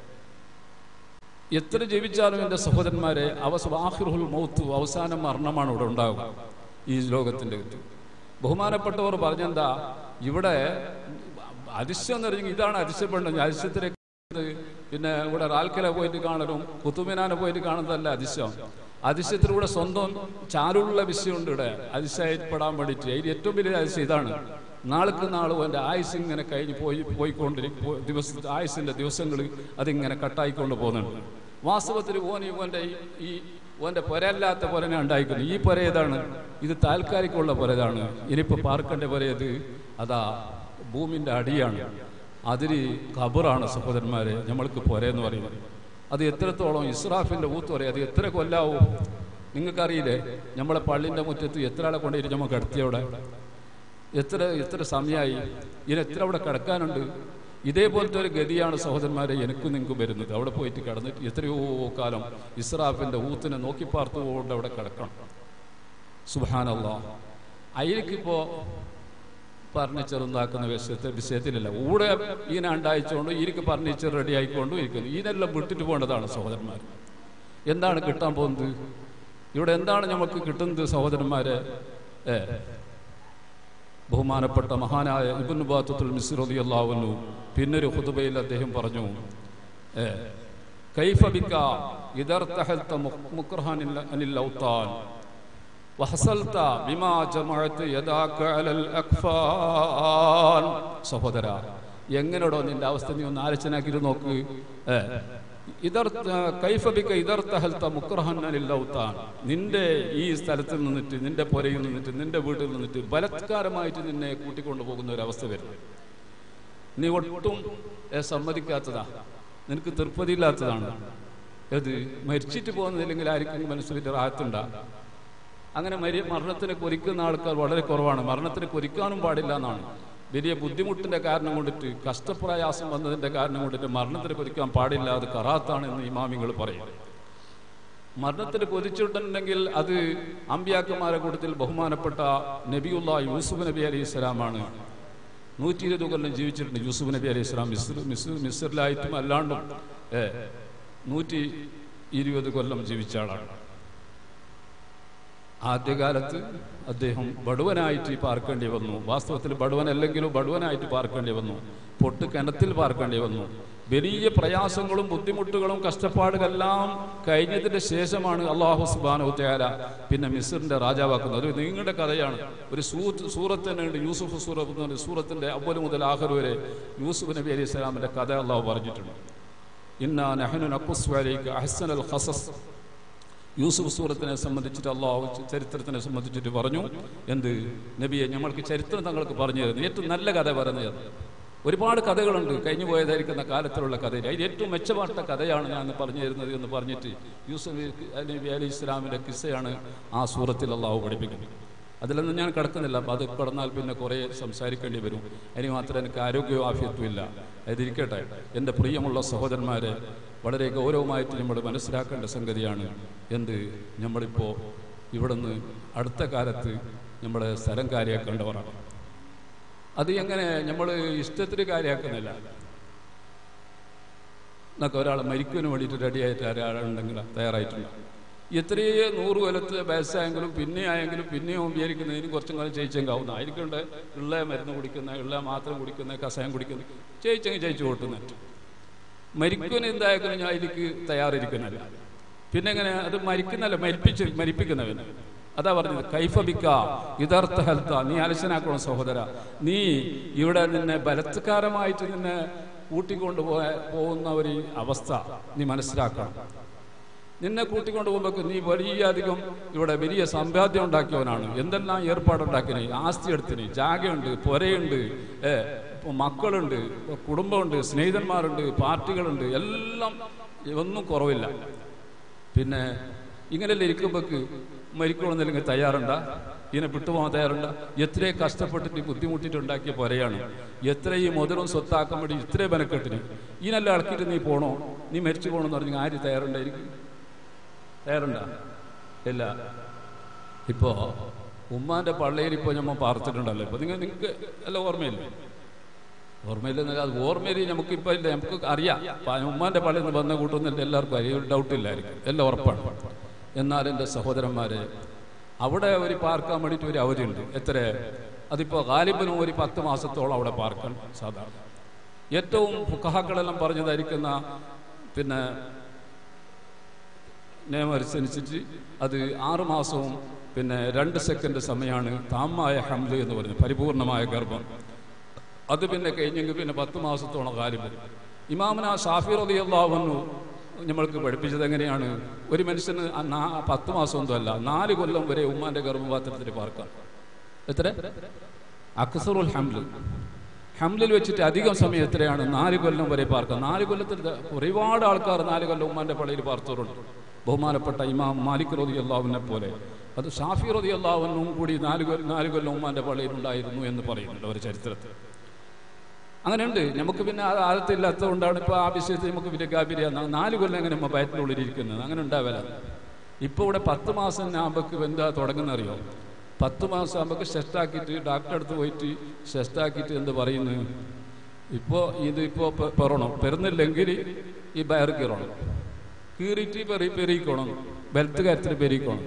എത്ര ജീവിച്ചാലും എൻ്റെ സഹോദരന്മാരെ അവസാഹിറുൽ മൗത്ത് അവസാനം മരണമാണ് ഇവിടെ ഉണ്ടാകുക ഈ ലോകത്തിന്റെ അകത്ത് ബഹുമാനപ്പെട്ടവർ പറഞ്ഞെന്താ ഇവിടെ അതിശയം എന്ന് പറഞ്ഞെങ്കിൽ ഇതാണ് അതിശയപ്പെടുന്നത് അതിശയത്തിലെ പിന്നെ ഇവിടെ റാൽക്കല പോയിട്ട് കാണലും കുത്തുമിനാനെ പോയിട്ട് കാണുന്നതല്ല അതിശയം അതിശയത്തിലൂടെ സ്വന്തം ചാരുള്ള വിഷയമുണ്ട് ഇവിടെ അതിശയപ്പെടാൻ വേണ്ടിയിട്ട് അതിൽ ഏറ്റവും വലിയ അതിശയം ഇതാണ് നാൾക്ക് നാളും എൻ്റെ ആയുസ് ഇങ്ങനെ കഴിഞ്ഞ് പോയി പോയിക്കൊണ്ടിരിക്കും ദിവസ ആയുസിൻ്റെ ദിവസങ്ങൾ അതിങ്ങനെ കട്ടായിക്കൊണ്ട് പോകുന്നുണ്ട് വാസ്തവത്തിൽ ഓൻ ഇവൻ്റെ ഈ ഓൻ്റെ പുരയല്ലാത്ത പുരനെ ഉണ്ടായിക്കുന്നു ഈ പുര ഏതാണ് ഇത് താൽക്കാലികമുള്ള പുരതാണ് ഇനിയിപ്പോൾ പാർക്കേണ്ട പുര ഏത് അതാ ഭൂമിൻ്റെ അടിയാണ് അതിൽ ഖബറാണ് സഹോദരന്മാരെ നമ്മൾക്ക് പുരയെന്ന് പറയുന്നത് അത് എത്രത്തോളം ഇസ്രാഫിൻ്റെ ഊത്ത് പറയും അത് എത്ര കൊല്ലാവും നിങ്ങൾക്കറിയില്ലേ നമ്മളെ പള്ളിൻ്റെ മുറ്റത്ത് എത്ര ആളെ കൊണ്ടിട്ട് നമുക്ക് കിടത്തിയവിടെ എത്ര എത്ര സമയമായി ഇനി എത്ര അവിടെ കിടക്കാനുണ്ട് ഇതേപോലത്തെ ഒരു ഗതിയാണ് സഹോദരന്മാരെ എനിക്കും നിങ്ങൾക്കും വരുന്നത് അവിടെ പോയിട്ട് കിടന്നിട്ട് എത്രയോ കാലം ഇസ്രാഫിന്റെ ഊത്തിനെ നോക്കി പാർത്തുകൊണ്ട് അവിടെ കിടക്കണം സുഹാനല്ല അയിലേക്കിപ്പോ ഫർണിച്ചർ ഉണ്ടാക്കുന്ന വിഷയത്തെ വിഷയത്തിലല്ല ഊടെ ഈനെ ഉണ്ടായിച്ചുകൊണ്ട് എനിക്ക് ഫർണിച്ചർ റെഡി ആയിക്കൊണ്ടും ഇരിക്കുന്നു ഈനെല്ലാം വിട്ടിട്ട് പോകേണ്ടതാണ് സഹോദരന്മാർ എന്താണ് കിട്ടാൻ പോകുന്നത് ഇവിടെ എന്താണ് നമുക്ക് കിട്ടുന്നത് സഹോദരന്മാരെ ഏ ബഹുമാനപ്പെട്ട മഹാനായ ഇബുൻ ബാത്തുൽ മിസ്റലി അള്ളാവുന്നു പിന്നൊരു ഹുതുബയിൽ അദ്ദേഹം പറഞ്ഞു ഏ കൈഫ ബിക ഇദർ തഹൽത മുക്രഹാൻ അനിൽ ഔത്താൻ വഹസൽത ബിമാ ജമഅത്ത് യദാക അലൽ അക്ഫാൻ സഹോദര എങ്ങനെടോ നിന്റെ അവസ്ഥ നീ ഒന്ന് ആലോചനാക്കി നോക്ക് ഏ ഇതർ കൈഫബിക്ക ഇതർ തഹൽത്ത മുക്രഹന്നലില്ലൗത്താൻ നിന്റെ ഈ സ്ഥലത്ത് നിന്നിട്ട് നിന്റെ പുരയിൽ നിന്നിട്ട് നിന്റെ വീട്ടിൽ നിന്നിട്ട് ബലത്കാരമായിട്ട് നിന്നെ കൂട്ടിക്കൊണ്ടു പോകുന്ന ഒരു അവസ്ഥ വരുന്നു നീ ഒട്ടും ഏ, സമ്മതിക്കാത്തതാ നിനക്ക് തൃപ്തിയില്ലാത്തതാണ് ഏത് മരിച്ചിട്ട് പോകുന്നില്ലെങ്കിൽ ആർക്കും മനസ്സിൽ റാഹത്തുണ്ടാ അങ്ങനെ മരി മരണത്തിനെ കൊരിക്കുന്ന ആൾക്കാർ വളരെ കുറവാണ് മരണത്തിനെ കൊരിക്കാനും പാടില്ല എന്നാണ് വലിയ ബുദ്ധിമുട്ടിന്റെ കാരണം കൊണ്ടിട്ട് കഷ്ടപ്രയാസം വന്നതിന്റെ കാരണം കൊണ്ടിട്ട് മരണത്തിന് കൊതിക്കാൻ പാടില്ല അത് കറാത്താണ് എന്ന് ഇമാമിങ്ങൾ പറയും മരണത്തിന് കൊതിച്ചിട്ടുണ്ടെങ്കിൽ അത് അമ്പിയാക്കന്മാരെ കൂട്ടത്തിൽ ബഹുമാനപ്പെട്ട നബിയുള്ള യൂസുഫ് നബി അലൈഹി സ്വലാമാണ് നൂറ്റി ഇരുപത് കൊല്ലം ജീവിച്ചിട്ടുണ്ട് യൂസുഫ് നബി അലൈഹി സ്വലാം മിസ്ർ മിസ്ർ മിസ്റിലായിട്ടും അല്ലാണ്ടും ഏ, നൂറ്റി ഇരുപത് കൊല്ലം ജീവിച്ച ആളാണ് ആദ്യകാലത്ത് അദ്ദേഹം ബടുവനായിട്ട് പാർക്കേണ്ടി വന്നു വാസ്തവത്തിൽ ബടുവനല്ലെങ്കിലും ബടുവനായിട്ട് പാർക്കേണ്ടി വന്നു പൊട്ട് കിണറ്റിൽ പാർക്കേണ്ടി വന്നു വലിയ പ്രയാസങ്ങളും ബുദ്ധിമുട്ടുകളും കഷ്ടപ്പാടുകളെല്ലാം കഴിഞ്ഞതിന്റെ ശേഷമാണ് അള്ളാഹു സുബാനു തയാല പിന്നെ മിസ്റിന്റെ രാജാവാക്കുന്നത് ഒരു നിങ്ങളുടെ കഥയാണ് ഒരു സൂത്ത് സൂറത്ത് തന്നെ ഉണ്ട് യൂസുഫ് സൂറത്ത് എന്ന് പറഞ്ഞ സൂറത്തിന്റെ അവല് മുതൽ ആഹർ വരെ യൂസുഫ് നബി അലൈഹി സ്വലാമിന്റെ കഥ അള്ളാഹു പറഞ്ഞിട്ടുണ്ട് ഇന്നാ നഹനു നഖുസ്സു അലൈക അഹ്സനൽ ഖസസ് യൂസുഫ് സൂറത്തിനെ സംബന്ധിച്ചിട്ട് അള്ളാഹു ചരിത്രത്തിനെ സംബന്ധിച്ചിട്ട് പറഞ്ഞു എന്ത് നബിയെ ഞമ്മൾക്ക് ചരിത്രം തങ്ങൾക്ക് പറഞ്ഞു തരുന്നു ഏറ്റവും നല്ല കഥ പറഞ്ഞു തരുന്നു ഒരുപാട് കഥകളുണ്ട് കഴിഞ്ഞു പോയതായിരിക്കുന്ന കാലത്തിലുള്ള കഥയിൽ അതിൽ ഏറ്റവും മെച്ചപ്പെട്ട കഥയാണ് ഞാൻ ഇന്ന് പറഞ്ഞു തരുന്നത് എന്ന് പറഞ്ഞിട്ട് യൂസുഫ് നബി അലി ഇസ്ലാമിന്റെ കിസ്സയാണ് ആ സൂറത്തിൽ അള്ളാഹു പഠിപ്പിക്കുന്നത് അതിലൊന്നും ഞാൻ കിടക്കുന്നില്ല അപ്പോൾ അത് കിടന്നാൽ പിന്നെ കുറേ സംസാരിക്കേണ്ടി വരും അതിന് മാത്രം എനിക്ക് ആരോഗ്യവും ആഫ്യത്വം ഇല്ല അതിരിക്കട്ടെ എൻ്റെ പ്രിയമുള്ള സഹോദരന്മാരെ വളരെ ഗൗരവമായിട്ട് നമ്മൾ മനസ്സിലാക്കേണ്ട സംഗതിയാണ് എന്ത് നമ്മളിപ്പോൾ ഇവിടുന്ന് അടുത്ത കാലത്ത് നമ്മുടെ സ്ഥലം കാര്യമാക്കേണ്ടവരാണ് അത് എങ്ങനെ നമ്മൾ ഇഷ്ടത്തിന് കാര്യമാക്കുന്നില്ല എന്നൊക്കെ ഒരാൾ മരിക്കുവിന് വേണ്ടിയിട്ട് റെഡിയായിട്ട് ഒരാളുണ്ടെങ്കിൽ തയ്യാറായിട്ടുണ്ട് എത്രയോ നൂറ് കൊല്ലത്തെ വയസ്സായെങ്കിലും പിന്നെ ആയെങ്കിലും പിന്നെയും വിചാരിക്കുന്നതിന് കുറച്ചും കാലം ജയിച്ചെങ്കാവുന്ന ആയിരിക്കണ്ട് ഉള്ള മരുന്ന് കുടിക്കുന്ന ഉള്ള മാത്രം കുടിക്കുന്ന കഷായം കുടിക്കുന്ന ജയിച്ചെങ്കിൽ ജയിച്ചു കൊടുക്കുന്നുണ്ട് മരിക്കുവിന് എന്തായാലും ഞാൻ ഇതിക്ക് തയ്യാറിരിക്കുന്നില്ല പിന്നെ എങ്ങനെ അത് മരിക്കുന്നല്ല മരിപ്പിച്ച് മരിപ്പിക്കുന്നവന് അതാ പറഞ്ഞത് കൈഫബിക്ക യഥാർത്ഥ ഹൽത്ത നീ അലസനാക്കണം സഹോദര നീ ഇവിടെ നിന്നെ ബലത്കാരമായിട്ട് നിന്നെ കൂട്ടിക്കൊണ്ടു പോയ പോകുന്ന ഒരു അവസ്ഥ നീ മനസ്സിലാക്കണം നിന്നെ കൂട്ടിക്കൊണ്ട് പോകുമ്പോൾ നീ വലിയ അധികം ഇവിടെ വലിയ സമ്പാദ്യം ഉണ്ടാക്കിയവനാണ് എന്തെല്ലാം ഏർപ്പാടുണ്ടാക്കിന് ആസ്തി എടുത്തിന് ജാഗയുണ്ട് പുരയുണ്ട് ഏ ഇപ്പൊ മക്കളുണ്ട് ഇപ്പൊ കുടുംബമുണ്ട് സ്നേഹിതന്മാരുണ്ട് പാർട്ടികളുണ്ട് എല്ലാം ഒന്നും കുറവില്ല പിന്നെ ഇങ്ങനെയല്ലേ ഇരിക്കുമ്പോക്ക് മരിക്കണമെന്നില്ലെങ്കിൽ തയ്യാറുണ്ട ഇതിനെ വിട്ടുപോകാൻ തയ്യാറുണ്ട എത്രയും കഷ്ടപ്പെട്ടിട്ട് ബുദ്ധിമുട്ടിട്ട് ഉണ്ടാക്കിയ പുരയാണ് എത്രയും മുതലും സ്വത്താക്കാൻ വേണ്ടി ഇത്രയും ബനക്കെട്ടിന് ഇതിനെല്ലാം ഇളക്കിയിട്ട് നീ പോണോ നീ മരിച്ചു പോകണമെന്ന് പറഞ്ഞാൽ ആര് തയ്യാറുണ്ടായിരിക്കും തയ്യാറുണ്ട ഇല്ല ഇപ്പോ ഉമ്മാന്റെ പള്ളിയിൽ ഇപ്പോൾ നമ്മൾ പാർത്തിട്ടുണ്ടല്ലോ ഇപ്പൊ നിങ്ങൾ നിങ്ങൾക്ക് എല്ലാം ഓർമ്മയില്ലേ ഓർമ്മയില്ലെന്ന് അത് ഓർമ്മയിൽ നമുക്ക് ഇപ്പൊ ഇല്ല നമുക്ക് അറിയാം പ- ഉമ്മാന്റെ പള്ളിയിൽ നിന്ന് വന്ന കൂട്ടുന്നില്ല എല്ലാവർക്കും അറിയാം ഒരു ഡൗട്ട് ഇല്ലായിരിക്കും എല്ലാം ഉറപ്പാണ് എന്നാൽ എൻ്റെ സഹോദരന്മാരെ അവിടെ ഒരു പാർക്കാൻ വേണ്ടിയിട്ട് ഒരു അവധിയുണ്ട് എത്ര അതിപ്പോ ഗാലിബനും ഒരു പത്ത് മാസത്തോളം അവിടെ പാർക്കാൻ സാധാരണ ഏറ്റവും ഫുക്കഹാക്കളെല്ലാം പറഞ്ഞതായിരിക്കുന്ന പിന്നെ നിയമം അനുസരിച്ച് അത് ആറു മാസവും പിന്നെ രണ്ട് സെക്കൻഡ് സമയമാണ് താമായ ഹംല് എന്ന് പറയുന്നത് പരിപൂർണമായ ഗർഭം അത് പിന്നെ കഴിഞ്ഞെങ്കിൽ പിന്നെ പത്ത് മാസത്തോളം കാര്യം വരും ഇമാമന ഷാഫി റതി അള്ളാഹുന്നു നമ്മൾക്ക് പഠിപ്പിച്ചത് എങ്ങനെയാണ് ഒരു മനുഷ്യന് ആ നാ- പത്ത് മാസമൊന്നും അല്ല നാല് കൊല്ലം വരെ ഉമ്മാന്റെ ഗർഭപാത്രത്തിൽ പാർക്കാം എത്ര അക്സറുൽ ഹംല് ഹംലിൽ വെച്ചിട്ട് അധികം സമയം എത്രയാണ് നാല് കൊല്ലം വരെ പാർക്കാം നാല് കൊല്ലത്തിൽ ദ- ഒരുപാട് ആൾക്കാർ നാല് കൊല്ലം ഉമ്മാന്റെ പള്ളിയിൽ പാർത്തവരുണ്ട് ബഹുമാനപ്പെട്ട ഇമാം മാലിക് റതി അള്ളാഹുവിനെ പോലെ അത് ഷാഫി റതി അള്ളാഹുവിനും കൂടി നാല് കൊല്ലം നാല് കൊല്ലം ഉമ്മാന്റെ പള്ളിയിൽ ഉണ്ടായിരുന്നു എന്ന് പറയുന്നുണ്ട് ഒരു ചരിത്രത്തിൽ അങ്ങനെയുണ്ട് നമുക്ക് പിന്നെ ആ ആഴത്തില്ലാത്തത് കൊണ്ടാണ് ഇപ്പോൾ ആ വിഷയത്തിൽ നമുക്ക് വലിയ ഗാഭിരിയ നാല് കൊല്ലം എങ്ങനെ നമ്മൾ വയറ്റിനുള്ളിൽ ഇരിക്കുന്നത് അങ്ങനെ ഉണ്ടാവില്ല ഇപ്പോൾ ഇവിടെ പത്ത് മാസം ആകുമ്പോൾ എന്താ തുടങ്ങുന്ന അറിയോ പത്ത് മാസം ആകുമ്പോൾ ഷെസ്റ്റാക്കിയിട്ട് ഡോക്ടറെ അടുത്ത് പോയിട്ട് ഷെസ്റ്റാക്കിയിട്ട് എന്ത് പറയുന്നു ഇപ്പോൾ ഇത് ഇപ്പോൾ പെറണം പെറുന്നില്ലെങ്കിൽ ഈ ബയർ കീറണം കീറിയിട്ട് പെറി പെരിക്കണം ബെൽത്ത് കാര്യത്തിൽ പെരിക്കണം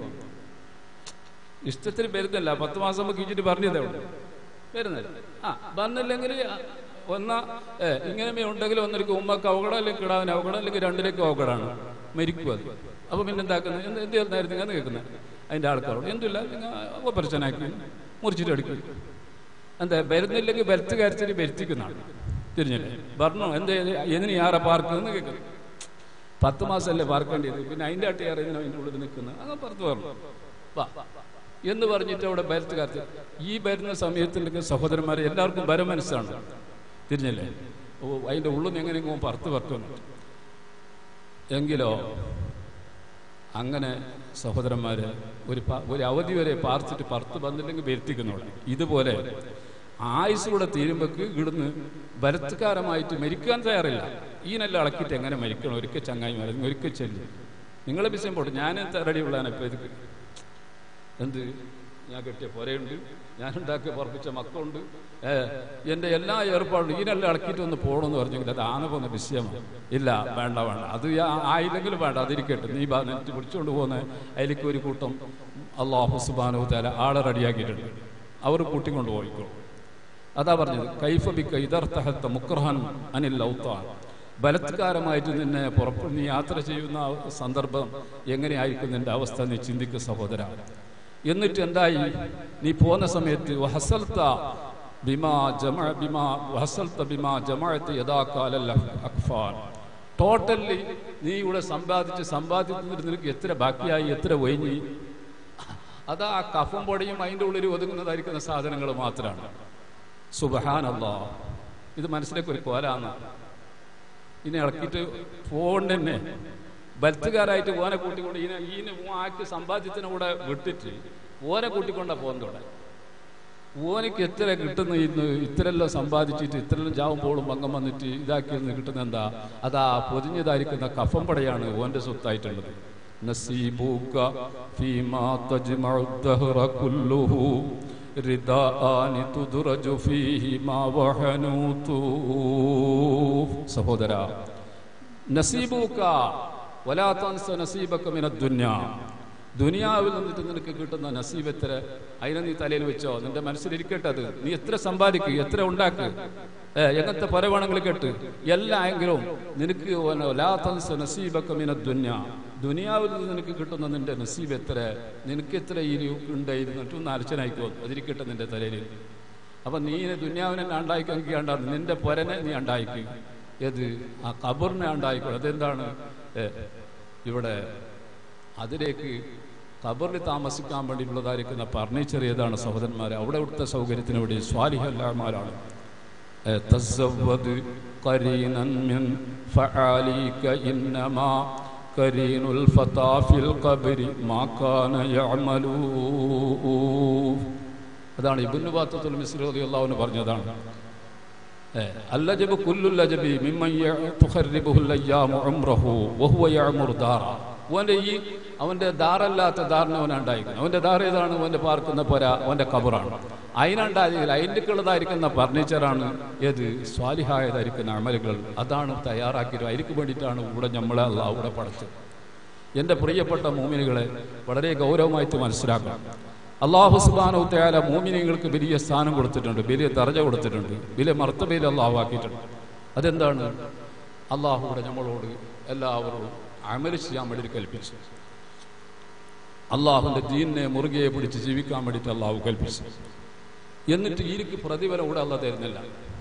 ഇഷ്ടത്തിന് വരുന്നില്ല പത്ത് മാസം നമുക്ക് ഇച്ചിട്ട് പറഞ്ഞതേ ഉള്ളൂ വരുന്നില്ല ആ വന്നില്ലെങ്കിൽ ഒന്ന ഏ ഇങ്ങനെ ഉണ്ടെങ്കിൽ ഒന്നൊരു ഉമ്മക്ക് അവകടം അല്ലെങ്കിൽ കിടാവിന് അവകടം അല്ലെങ്കിൽ രണ്ടിലേക്ക് അവകടാണ് മരിക്കും അത് അപ്പൊ പിന്നെ എന്താക്കുന്നത് എന്ത് എന്ത് ചെയ്യുന്നായിരുന്നു എന്ന് കേൾക്കുന്നത് അതിന്റെ ആൾക്കാരോട് എന്തില്ല നിങ്ങൾ ഓപ്പറേഷൻ ആക്കി മുറിച്ചിട്ട് അടിക്കും എന്താ വരുന്നില്ലെങ്കിൽ ബെൽറ്റ് കരച്ചിട്ട് വരുത്തിക്കുന്നതാണ് തിരിഞ്ഞില്ലേ പറഞ്ഞു എന്ത് എന്തിന് യാറെ പാർക്കുന്നു കേൾക്കുന്നു പത്ത് മാസമല്ലേ പാർക്കേണ്ടത് പിന്നെ അതിൻ്റെ ആട്ടി ഏറെ ഇതിന് അതിൻ്റെ ഉള്ളിൽ നിൽക്കുന്നത് അങ്ങനെ പുറത്ത് പറഞ്ഞു വാ എന്ന് പറഞ്ഞിട്ട് അവിടെ ബലത്ത് കാത്തി ഈ വരുന്ന സമയത്തിലേക്ക് സഹോദരന്മാരെ എല്ലാവർക്കും വരം മനസ്സാണ് തിരിഞ്ഞല്ലേ ഓ അതിൻ്റെ ഉള്ളിൽ നിന്ന് എങ്ങനെയെങ്കിലും പറത്ത് പറക്കുന്നു എങ്കിലോ അങ്ങനെ സഹോദരന്മാര് ഒരു പ- ഒരു അവധി വരെ പാർത്തിട്ട് പറത്ത് വന്നില്ലെങ്കിൽ വരുത്തിക്കുന്നവിടെ ഇതുപോലെ ആയുസ്സൂടെ തീരുമ്പോക്ക് ഇവിടുന്ന് ബലത്കാരമായിട്ട് മരിക്കാൻ തയ്യാറില്ല ഈ നല്ല ഇളക്കിയിട്ട് എങ്ങനെ മരിക്കണം ഒരിക്കൽ ചങ്ങായി മരുന്ന് ഒരിക്കൽ ചെല്ലും നിങ്ങളെ വിഷയം പോട്ടെ ഞാൻ റെഡിയുള്ളതാണ് ഇപ്പൊ ഇത് എന്ത് ഞാൻ കെട്ടിയ പുരയുണ്ട് ഞാൻ ഉണ്ടാക്കി പറപ്പിച്ച മക്കളുണ്ട് ഏ, എന്റെ എല്ലാ ഏർപ്പാടും ഇതിനെല്ലാം ഇളക്കിയിട്ട് ഒന്ന് പോകണമെന്ന് പറഞ്ഞെങ്കിൽ അത് ആന പോകുന്ന വിഷയമാണ് ഇല്ല വേണ്ട വേണ്ട അത് ആ- ആയില്ലെങ്കിലും വേണ്ട അതിരിക്കട്ടെ നീ ബാ നെറ്റ് പിടിച്ചുകൊണ്ട് പോകുന്ന അതിലേക്ക് ഒരു കൂട്ടം അള്ളാഹു സുബാനു താല ആളെ റെഡിയാക്കിയിട്ടുണ്ട് അവർ കൂട്ടിക്കൊണ്ട് പോയിക്കോളും അതാ പറഞ്ഞത് കൈഫ ബിക്ക ഇതർത്ഥഹത്ത മുക്രഹൻ അനിൽ ഔത്താൻ ബലത്കാരമായിട്ട് നിന്നെ പുറപ്പ് നീ യാത്ര ചെയ്യുന്ന ആ സന്ദർഭം എങ്ങനെയായിരിക്കും നിന്റെ അവസ്ഥ നീ ചിന്തിക്കുക സഹോദര എന്നിട്ട് എന്തായി നീ പോകുന്ന സമയത്ത് വഹസൽത്ത ബിമാ ജമ ബിമാ വഹസൽത്ത ബിമാ ജമാഅത്ത് യഥാകാലൽ അഖ്ഫാൻ ടോട്ടലി നീ ഇവിടെ സമ്പാദിച്ച് സമ്പാദിക്കുന്നതിൽ നിനക്ക് എത്ര ബാക്കിയായി എത്ര ഒഴിഞ്ഞി അതാ ആ കഫം പൊടിയും അതിൻ്റെ ഉള്ളിൽ ഒതുങ്ങുന്നതായിരിക്കുന്ന സാധനങ്ങൾ മാത്രമാണ് സുബഹാനല്ലാ ഇത് മനസ്സിലേക്ക് ഒരു കോലാന്ന് ഇനി ഇളക്കിയിട്ട് പോകണ്ട തന്നെ ബലത്തുകാരായിട്ട് ഓനെ കൂട്ടിക്കൊണ്ട് ഇതിനെ ഈനെ ആക്കി സമ്പാദ്യത്തിനെ കൂടെ വിട്ടിട്ട് ഓനെ കൂട്ടിക്കൊണ്ടാ പോകുന്നതോടെ ഓനക്ക് എത്ര കിട്ടുന്ന ഇന്ന് ഇത്രയെല്ലാം സമ്പാദിച്ചിട്ട് ഇത്രയെല്ലാം ജാവുമ്പോഴും ഭംഗം വന്നിട്ട് ഇതാക്കിയെന്ന് കിട്ടുന്ന എന്താ അതാ പൊതിഞ്ഞതായിരിക്കുന്ന കഫം പടയാണ് ഓന്റെ സ്വത്തായിട്ടുള്ളത് നസീബൂക ഫീമാ തജ്മഉ الدهر كله رداءان تدرج فيهما وحنوت സഹോദര നസീബൂക്ക വലാ തൻസ നസീബക മിന ദുനിയ ദുനിയാവിൽ നിന്നിട്ട് നിനക്ക് കിട്ടുന്ന നസീബ് എത്ര അതിനെ നീ തലയിൽ വെച്ചോ നിന്റെ മനസ്സിലിരിക്കട്ടെ അത് നീ എത്ര സമ്പാദിക്ക് എത്ര ഉണ്ടാക്ക് ഏ, എങ്ങനത്തെ പര വേണമെങ്കിൽ കെട്ട് എല്ലായെങ്കിലും നിനക്ക് ഓന- ലാ തൻസ നസീബക മിന ദുനിയ ദുനിയാവിൽ നിന്ന് നിനക്ക് കിട്ടുന്ന നിന്റെ നസീബ് എത്ര നിനക്ക് എത്ര ഇരി ഉണ്ടായിരുന്നിട്ട് ഒന്ന് അരച്ചനായിക്കോ അതിരിക്കട്ടെ നിന്റെ തലയിൽ അപ്പൊ നീ ദുനിയാവിനെ ഉണ്ടായിക്കാണ്ടാണ് നിന്റെ പൊരനെ നീ ഉണ്ടായിക്കും ഏത് ആ കബറിനെ ഉണ്ടായിക്കോ അതെന്താണ് ഏ, ഇവിടെ അതിലേക്ക് ഖബറിൽ താമസിക്കാൻ വേണ്ടിയിട്ടുള്ളതായിരിക്കുന്ന ഫർണിച്ചർ ഏതാണ് സഹോദരന്മാരെ അവിടെ ഇവിടുത്തെ സൗകര്യത്തിന് വേണ്ടി സ്വാലിഹല്ലാമാരാണ് تزود قرينا من فعاليك إنما قرين الفتى في القبر ما كان يعمل അതാണ് ഇബ്നു ബാത്തത്തുൽ മിസ്രി റളിയല്ലാഹു അൻഹു പറഞ്ഞതാണ് അല്ലജബ് കുല്ലുൽ അജബി മിമ്മൻ തുഖർരിബുൽ അയ്യാമു ഉംറഹു വഹുവ യഅമുർ ദാറ അവന്റെ ഈ അവന്റെ ദാറല്ലാത്ത ദാറിനെ അവൻ ഉണ്ടായിരിക്കുന്നു അവന്റെ ദാർ ഏതാണ് അവന്റെ പാർക്കുന്ന പൊര അവന്റെ കബറാണ് അതിനുണ്ടായിരിക്കില്ല അതിൻ്റെക്കുള്ളതായിരിക്കുന്ന ഫർണിച്ചറാണ് ഏത് സ്വാലിഹായതായിരിക്കുന്ന അമലുകൾ അതാണ് തയ്യാറാക്കിയത് അതിற்கு വേണ്ടിയിട്ടാണ് ഇവിടെ നമ്മളെ അള്ളാഹ് ഇവിടെ പടച്ചത് എൻ്റെ പ്രിയപ്പെട്ട മൂമിനുകളെ വളരെ ഗൗരവമായിട്ട് മനസ്സിലാക്കണം അള്ളാഹു സുബാനു തയാല മൂമിനിങ്ങൾക്ക് വലിയ സ്ഥാനം കൊടുത്തിട്ടുണ്ട് വലിയ ദർജ കൊടുത്തിട്ടുണ്ട് വലിയ മർത്തബയിൽ അള്ളാഹു ആക്കിയിട്ടുണ്ട് അതെന്താണ് അള്ളാഹുവിടെ നമ്മളോട് എല്ലാവരോടും അമല് ചെയ്യാൻ വേണ്ടി കൽപ്പിച്ചു അള്ളാഹുവിന്റെ ദീനിനെ മുറുകെ പിടിച്ച് ജീവിക്കാൻ വേണ്ടിയിട്ട് അള്ളാഹു കൽപ്പിച്ചു എന്നിട്ട് ഈരിക്ക് പ്രതിഫലം കൂടെ അല്ല തരുന്നില്ല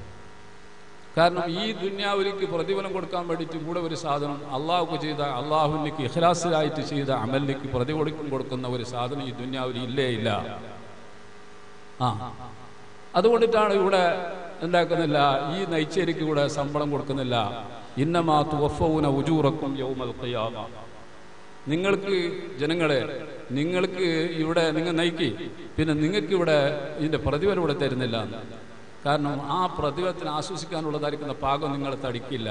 കാരണം ഈ ദുന്യാവിലേക്ക് പ്രതിഫലം കൊടുക്കാൻ വേണ്ടിയിട്ട് കൂടെ ഒരു സാധനം അള്ളാഹുക്ക് ചെയ്ത അള്ളാഹുവിലേക്ക് ഇഖ്ലാസിലായിട്ട് ചെയ്ത അമലിലേക്ക് പ്രതിഫലം കൊടുക്കുന്ന ഒരു സാധനം ഈ ദുന്യാവിൽ ഇല്ലേ ഇല്ല ആ അതുകൊണ്ടിട്ടാണ് ഇവിടെ എന്താക്കുന്നില്ല ഈ നൈച്ചേരിക്ക് കൂടെ ശമ്പളം കൊടുക്കുന്നില്ല ഇന്നമാ തുവഫൗന ഉജൂറക്കും യൗമൽ ഖിയാമ നിങ്ങൾക്ക് ജനങ്ങളെ നിങ്ങൾക്ക് ഇവിടെ നിങ്ങൾ നയിക്കി പിന്നെ നിങ്ങൾക്ക് ഇവിടെ ഇതിന്റെ പ്രതിഫലം ഇവിടെ തരുന്നില്ല കാരണം ആ പ്രതിഫലത്തിന് ആശ്വസിക്കാനുള്ളതായിരിക്കുന്ന പാകം നിങ്ങൾ തടിക്കില്ല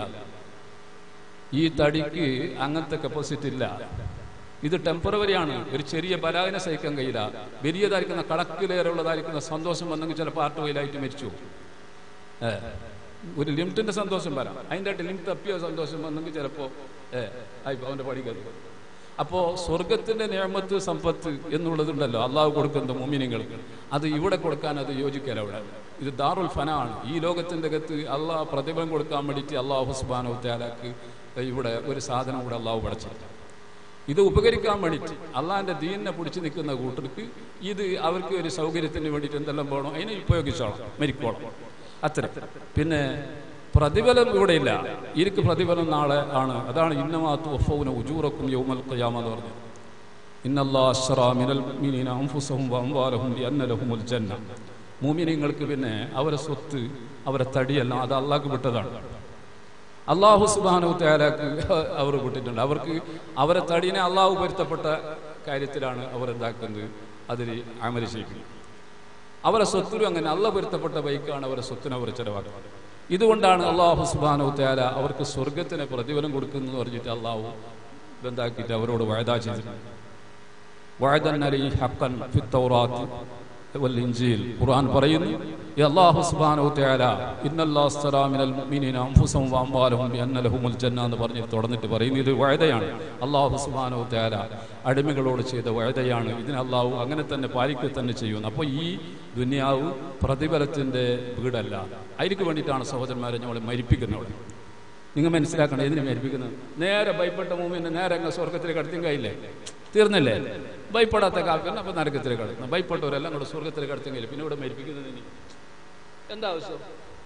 ഈ തടിക്ക് അങ്ങനത്തെ കപ്പാസിറ്റി ഇല്ല ഇത് ടെമ്പറവറി ആണ് ഒരു ചെറിയ പരാതിനെ സഹിക്കാൻ കഴിയില്ല വലിയതായിരിക്കുന്ന കണക്കിലേറുള്ളതായിരിക്കുന്ന സന്തോഷം വന്നെങ്കിൽ ചില പാർട്ട് വയിലായിട്ട് മരിച്ചു ഏ, ഒരു ലിമിറ്റിന്റെ സന്തോഷം വരാം അതിൻ്റെ ആയിട്ട് ലിമിറ്റ് തപ്പിയ സന്തോഷം വന്നെങ്കിൽ ചിലപ്പോ ഏ ആയിപ്പോ അവന്റെ പടി കയറി അപ്പോ സ്വർഗത്തിന്റെ നിയമത്ത് സമ്പത്ത് എന്നുള്ളതുണ്ടല്ലോ അള്ളാഹു കൊടുക്കുന്ന മുമിനിങ്ങൾക്ക് അത് ഇവിടെ കൊടുക്കാൻ അത് യോജിക്കല അവിടെ ഇത് ദാറുൽ ഫന ആണ് ഈ ലോകത്തിന്റെ അകത്ത് അള്ളാഹ് പ്രതിഫലം കൊടുക്കാൻ വേണ്ടിയിട്ട് അള്ളാഹു സുബാനു തയാലാക്ക് ഇവിടെ ഒരു സാധനം കൂടെ അള്ളാഹു പഠിച്ചില്ല ഇത് ഉപകരിക്കാൻ വേണ്ടിയിട്ട് അള്ളാഹിന്റെ ദീനിനെ പിടിച്ചു നിൽക്കുന്ന കൂട്ടർക്ക് ഇത് അവർക്ക് ഒരു സൗകര്യത്തിന് വേണ്ടിയിട്ട് എന്തെല്ലാം പോകണം അതിനെ ഉപയോഗിച്ചോളാം മരിക്കോളാം അത്ര പിന്നെ പ്രതിഫലം ഇവിടെ ഇല്ല ഇരിക്ക് പ്രതിഫലം നാളെ ആണ് അതാണ് ഇന്നമാത്തു ഒഫൗന ഉജൂറക്കും യൗമൽ ഖിയാമ എന്ന് പറഞ്ഞത് ഇന്നല്ലാ അശ്റാ മിനൽ മുഅ്മിനീന അൻഫുസഹും വഅംവാലഹും ബിഅന്ന ലഹുമുൽ ജന്ന മുഅ്മിനീങ്ങൾക്ക് പിന്നെ അവരെ സ്വത്ത് അവരെ തടിയെല്ലാം അത് അള്ളാഹ്ക്ക് വിട്ടതാണ് അള്ളാഹു സുബാനു തയാലാക്ക് അവർ വിട്ടിട്ടുണ്ട് അവർക്ക് അവരെ തടീനെ അള്ളാഹു പൊരുത്തപ്പെട്ട കാര്യത്തിലാണ് അവർ എന്താക്കുന്നത് അതിൽ അമല് ചെയ്യുന്നത് അവരെ സ്വത്തിനും അങ്ങനെ അള്ള പൊരുത്തപ്പെട്ട ബൈക്കാണ് അവരെ സ്വത്തിനെ അവർ ചെലവാക്കുന്നത് ഇതുകൊണ്ടാണ് അള്ളാഹു സുബാനു തയാല അവർക്ക് സ്വർഗത്തിന് പ്രതിഫലം കൊടുക്കുന്നു പറഞ്ഞിട്ട് അള്ളാഹു ഇതെന്താക്കിയിട്ട് അവരോട് വായതാ ചെയ്തിട്ടുണ്ട് വഅദൻ അലൈഹി ഹഖൻ ഫി തൗറാത്ത് വൽ ഇൻജീൽ ഖുർആൻ പറയുന്നു ഈ അല്ലാഹു സുബ്ഹാനഹു തആല ഇന്നല്ലാഹു അസ്തറാ മിനൽ മുഅ്മിനീന അൻഫുസഹും വഅംവാലഹും ബിഅന്ന ലഹുമുൽ ജന്ന എന്ന് പറഞ്ഞ് തുടർന്നിട്ട് പറയുന്നു ഇത് വഅദയാണ് അല്ലാഹു സുബ്ഹാനഹു തആല അടിമകളോട് ചെയ്ത വഅദയാണ് ഇതിന് അല്ലാഹു അങ്ങനെ തന്നെ പാലിക്കുക തന്നെ ചെയ്യുന്നു അപ്പോൾ ഈ ദുനിയാവ് പ്രതിഫലത്തിന്റെ വീടല്ല അതിലേക്ക് വേണ്ടിയിട്ടാണ് സഹോദരന്മാരെ നമ്മൾ മരിപ്പിക്കുന്നത് നിങ്ങൾ മനസ്സിലാക്കണം എന്തിനു മരിപ്പിക്കുന്നത് നേരെ ഭയപ്പെട്ട മൂമിനെ നേരെ അങ്ങ് സ്വർഗത്തിലേക്ക് കടത്തിയും കഴിയില്ലേ തീർന്നില്ലേ ഭയപ്പെടാത്ത കാപ്പിന് അപ്പൊ നരകത്തിലേക്ക് കടത്തുന്നു ഭയപ്പെട്ടവരെല്ലാം കൂടെ സ്വർഗത്തിലേക്ക് കടത്തിയും കഴിയില്ല പിന്നെ ഇവിടെ മരിപ്പിക്കുന്നത് ഇനി എന്താ ആവശ്യം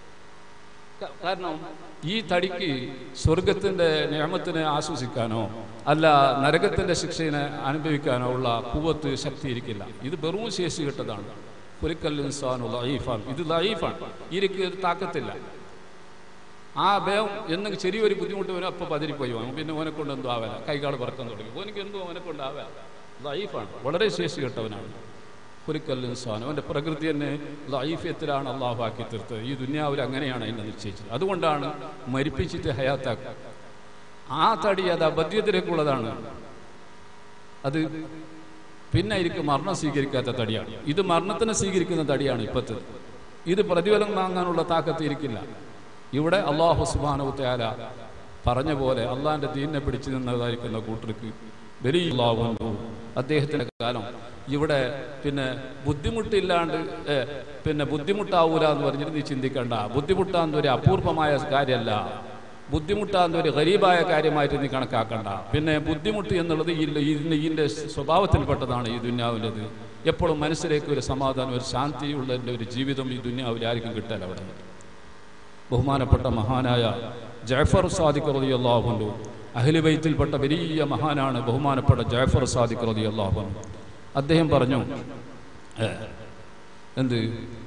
ക- കാരണം ഈ തടിക്ക് സ്വർഗത്തിന്റെ നിയമത്തിനെ ആശ്വസിക്കാനോ അല്ല നരകത്തിന്റെ ശിക്ഷയെ അനുഭവിക്കാനോ ഉള്ള കുവത്ത് ശക്തി ഇരിക്കില്ല ഇത് വെറും ശേഷി കിട്ടതാണ് ഒരിക്കൽ ഇൻസാനു ലൈഫാണ് ഇത് ലൈഫാണ് ഇരിക്ക് ഒരു താക്കത്തില്ല ആ ഭയം എന്തെങ്കിലും ചെറിയൊരു ബുദ്ധിമുട്ട് വരും അപ്പൊ പതിരിപ്പോയി വാങ്ങും പിന്നെ ഓനെ കൊണ്ട് എന്തോ ആവില്ല കൈകാട് പറക്കാൻ തുടങ്ങി ഓനക്ക് എന്തോ ഓനെ കൊണ്ട് ആവില്ല ലൈഫാണ് വളരെ ശേഷി കെട്ടവനാണ് കുലിക്കൽ ഇൻസാൻ അവൻ്റെ പ്രകൃതി തന്നെ ലൈഫ്യത്തിലാണ് അള്ളാഹു ആക്കി തീർത്തത് ഈ ദുന്യാവിൽ അങ്ങനെയാണ് അതിനെ നിശ്ചയിച്ചത് അതുകൊണ്ടാണ് മരിപ്പിച്ചിട്ട് ഹയാത്താക്കുക ആ തടി അത് അബദ്ധ്യത്തിലേക്കുള്ളതാണ് അത് പിന്നെ എനിക്ക് മരണം സ്വീകരിക്കാത്ത തടിയാണ് ഇത് മരണത്തിനെ സ്വീകരിക്കുന്ന തടിയാണ് ഇപ്പത്തത് ഇത് പ്രതിഫലം വാങ്ങാനുള്ള താക്കത്ത് ഇരിക്കില്ല ഇവിടെ അള്ളാഹു സുബാനു തയാല പറഞ്ഞ പോലെ അള്ളാഹിന്റെ ദീനിനെ പിടിച്ചു നിന്നതായിരിക്കുന്ന കൂട്ടർക്ക് വലിയ അള്ളാഹു അദ്ദേഹത്തിന്റെ കാലം ഇവിടെ പിന്നെ ബുദ്ധിമുട്ടില്ലാണ്ട് ഏ, പിന്നെ ബുദ്ധിമുട്ടാവൂല എന്ന് പറഞ്ഞിട്ട് നീ ചിന്തിക്കണ്ട ബുദ്ധിമുട്ടാന്ന് ഒരു അപൂർവമായ കാര്യമല്ല ബുദ്ധിമുട്ടാന്ന് ഒരു ഗരീബായ കാര്യമായിട്ട് നീ കണക്കാക്കണ്ട പിന്നെ ബുദ്ധിമുട്ട് എന്നുള്ളത് ഈ ഇതിന്റെ ഇതിന്റെ സ്വഭാവത്തിൽപ്പെട്ടതാണ് ഈ ദുന്യാവിൻ്റെത് എപ്പോഴും മനസ്സിലേക്ക് ഒരു സമാധാനം ഒരു ശാന്തിയുള്ള ഒരു ജീവിതം ഈ ദുന്യാവിൽ ആർക്കും കിട്ടാൻ അവിടെ ബഹുമാനപ്പെട്ട മഹാനായ ജാഫർ സാദിഖ് റതി അള്ളാഹുണ്ടു അഹ്ലുബൈത്തിൽപ്പെട്ട വലിയ മഹാനാണ് ബഹുമാനപ്പെട്ട ജാഫർ സാദിഖ് റതി അള്ളാഹു അദ്ദേഹം പറഞ്ഞു ഏ, എന്ത്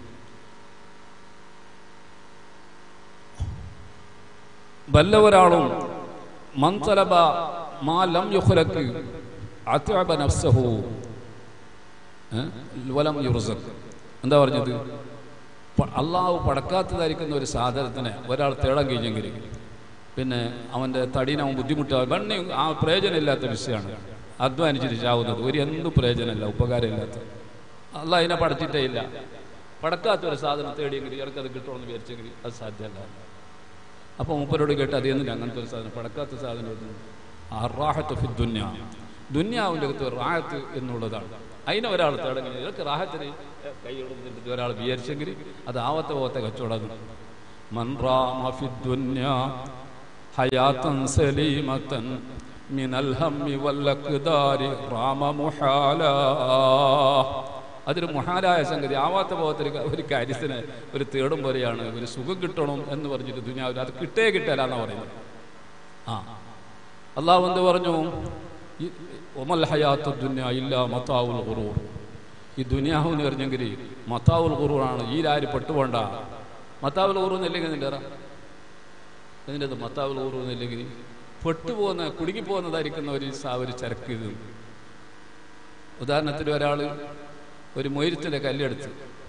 വല്ല ഒരാളും മൻതലബ മാ ലം യുഖ്ലക്ക് അത്അബ നഫ്സഹു ഏ? വലം യുർസഖ് എന്താ പറഞ്ഞത് പ- അള്ളാഹു പടക്കാത്തതായിരിക്കുന്ന ഒരു സാധനത്തിനെ ഒരാൾ തേടാൻ കഴിഞ്ഞെങ്കിൽ പിന്നെ അവൻ്റെ തടീനെ അവൻ ബുദ്ധിമുട്ടാവും വണ്ണി ആ പ്രയോജനമില്ലാത്ത വിഷയമാണ് അധ്വാനിച്ചിട്ട് ചാവുന്നത് ഒരു എന്ത് പ്രയോജനമില്ല ഉപകാരമില്ലാത്ത അല്ല അതിനെ പടച്ചിട്ടേ ഇല്ല പടക്കാത്ത ഒരു സാധനം തേടിയെങ്കിൽ ഇടക്കത് കിട്ടുമെന്ന് വിചാരിച്ചെങ്കിൽ അത് സാധ്യമല്ല അപ്പോൾ മൂപ്പരോട് കേട്ട് അത് എന്നില്ല അങ്ങനത്തെ ഒരു സാധനം പടക്കാത്ത സാധനം റാഹത്ത് ഫി ദുന്യ ദുന്യാവിൻ്റെ അകത്ത് റാഹത്ത് എന്നുള്ളതാണ് അതിനെ ഒരാൾ തേടങ്ങി ഇതൊക്കെ റാഹത്തിന് കൈ കൊടുത്തിട്ട് ഒരാൾ വിചാരിച്ചെങ്കിൽ അത് ആവത്തെ പോകത്തെ കച്ചവടം മൻ റാമ ഫി ദുന്യ ഹയാത്തൻ സലീമത്തൻ മിനൽ ഹമ്മി വല്ലഖ്ദാരി റാമ മുഹാലാ അതൊരു മഹാലായ സംഗതി ആവാത്ത പോകത്തൊരു ഒരു കാര്യത്തിന് ഒരു തേടും പോലെയാണ് ഒരു സുഖം കിട്ടണം എന്ന് പറഞ്ഞിട്ട് ദുനിയാവിൽ അത് കിട്ടേ കിട്ടല എന്നാ പറയുന്നത് ആ അള്ളാഹു എന്ത് പറഞ്ഞു ഈ ഒമൽ ഹയാത്ത് ദുന്യ ഇല്ല മത്താവുൽ ഖുറൂർ ഈ ദുനിയാവ് എന്ന് പറഞ്ഞെങ്കിൽ മത്താവുൽ ഖുറൂറാണ് ഈ രാരി പെട്ടുപോണ്ട മത്താവുൽ ഖുറൂർ എന്നില്ലെങ്കിൽ നിന്റെ ഇതിൻ്റെ അത് മത്താവുൽ ഖുറൂർ എന്നില്ലെങ്കിൽ പെട്ടുപോകുന്ന കുടുങ്ങിപ്പോകുന്നതായിരിക്കുന്ന ഒരു സ- ഒരു ചരക്ക് ഇത് ഉദാഹരണത്തിന് ഒരാൾ ഒരു മൊയരത്തിൻ്റെ കല്ലെടുത്ത്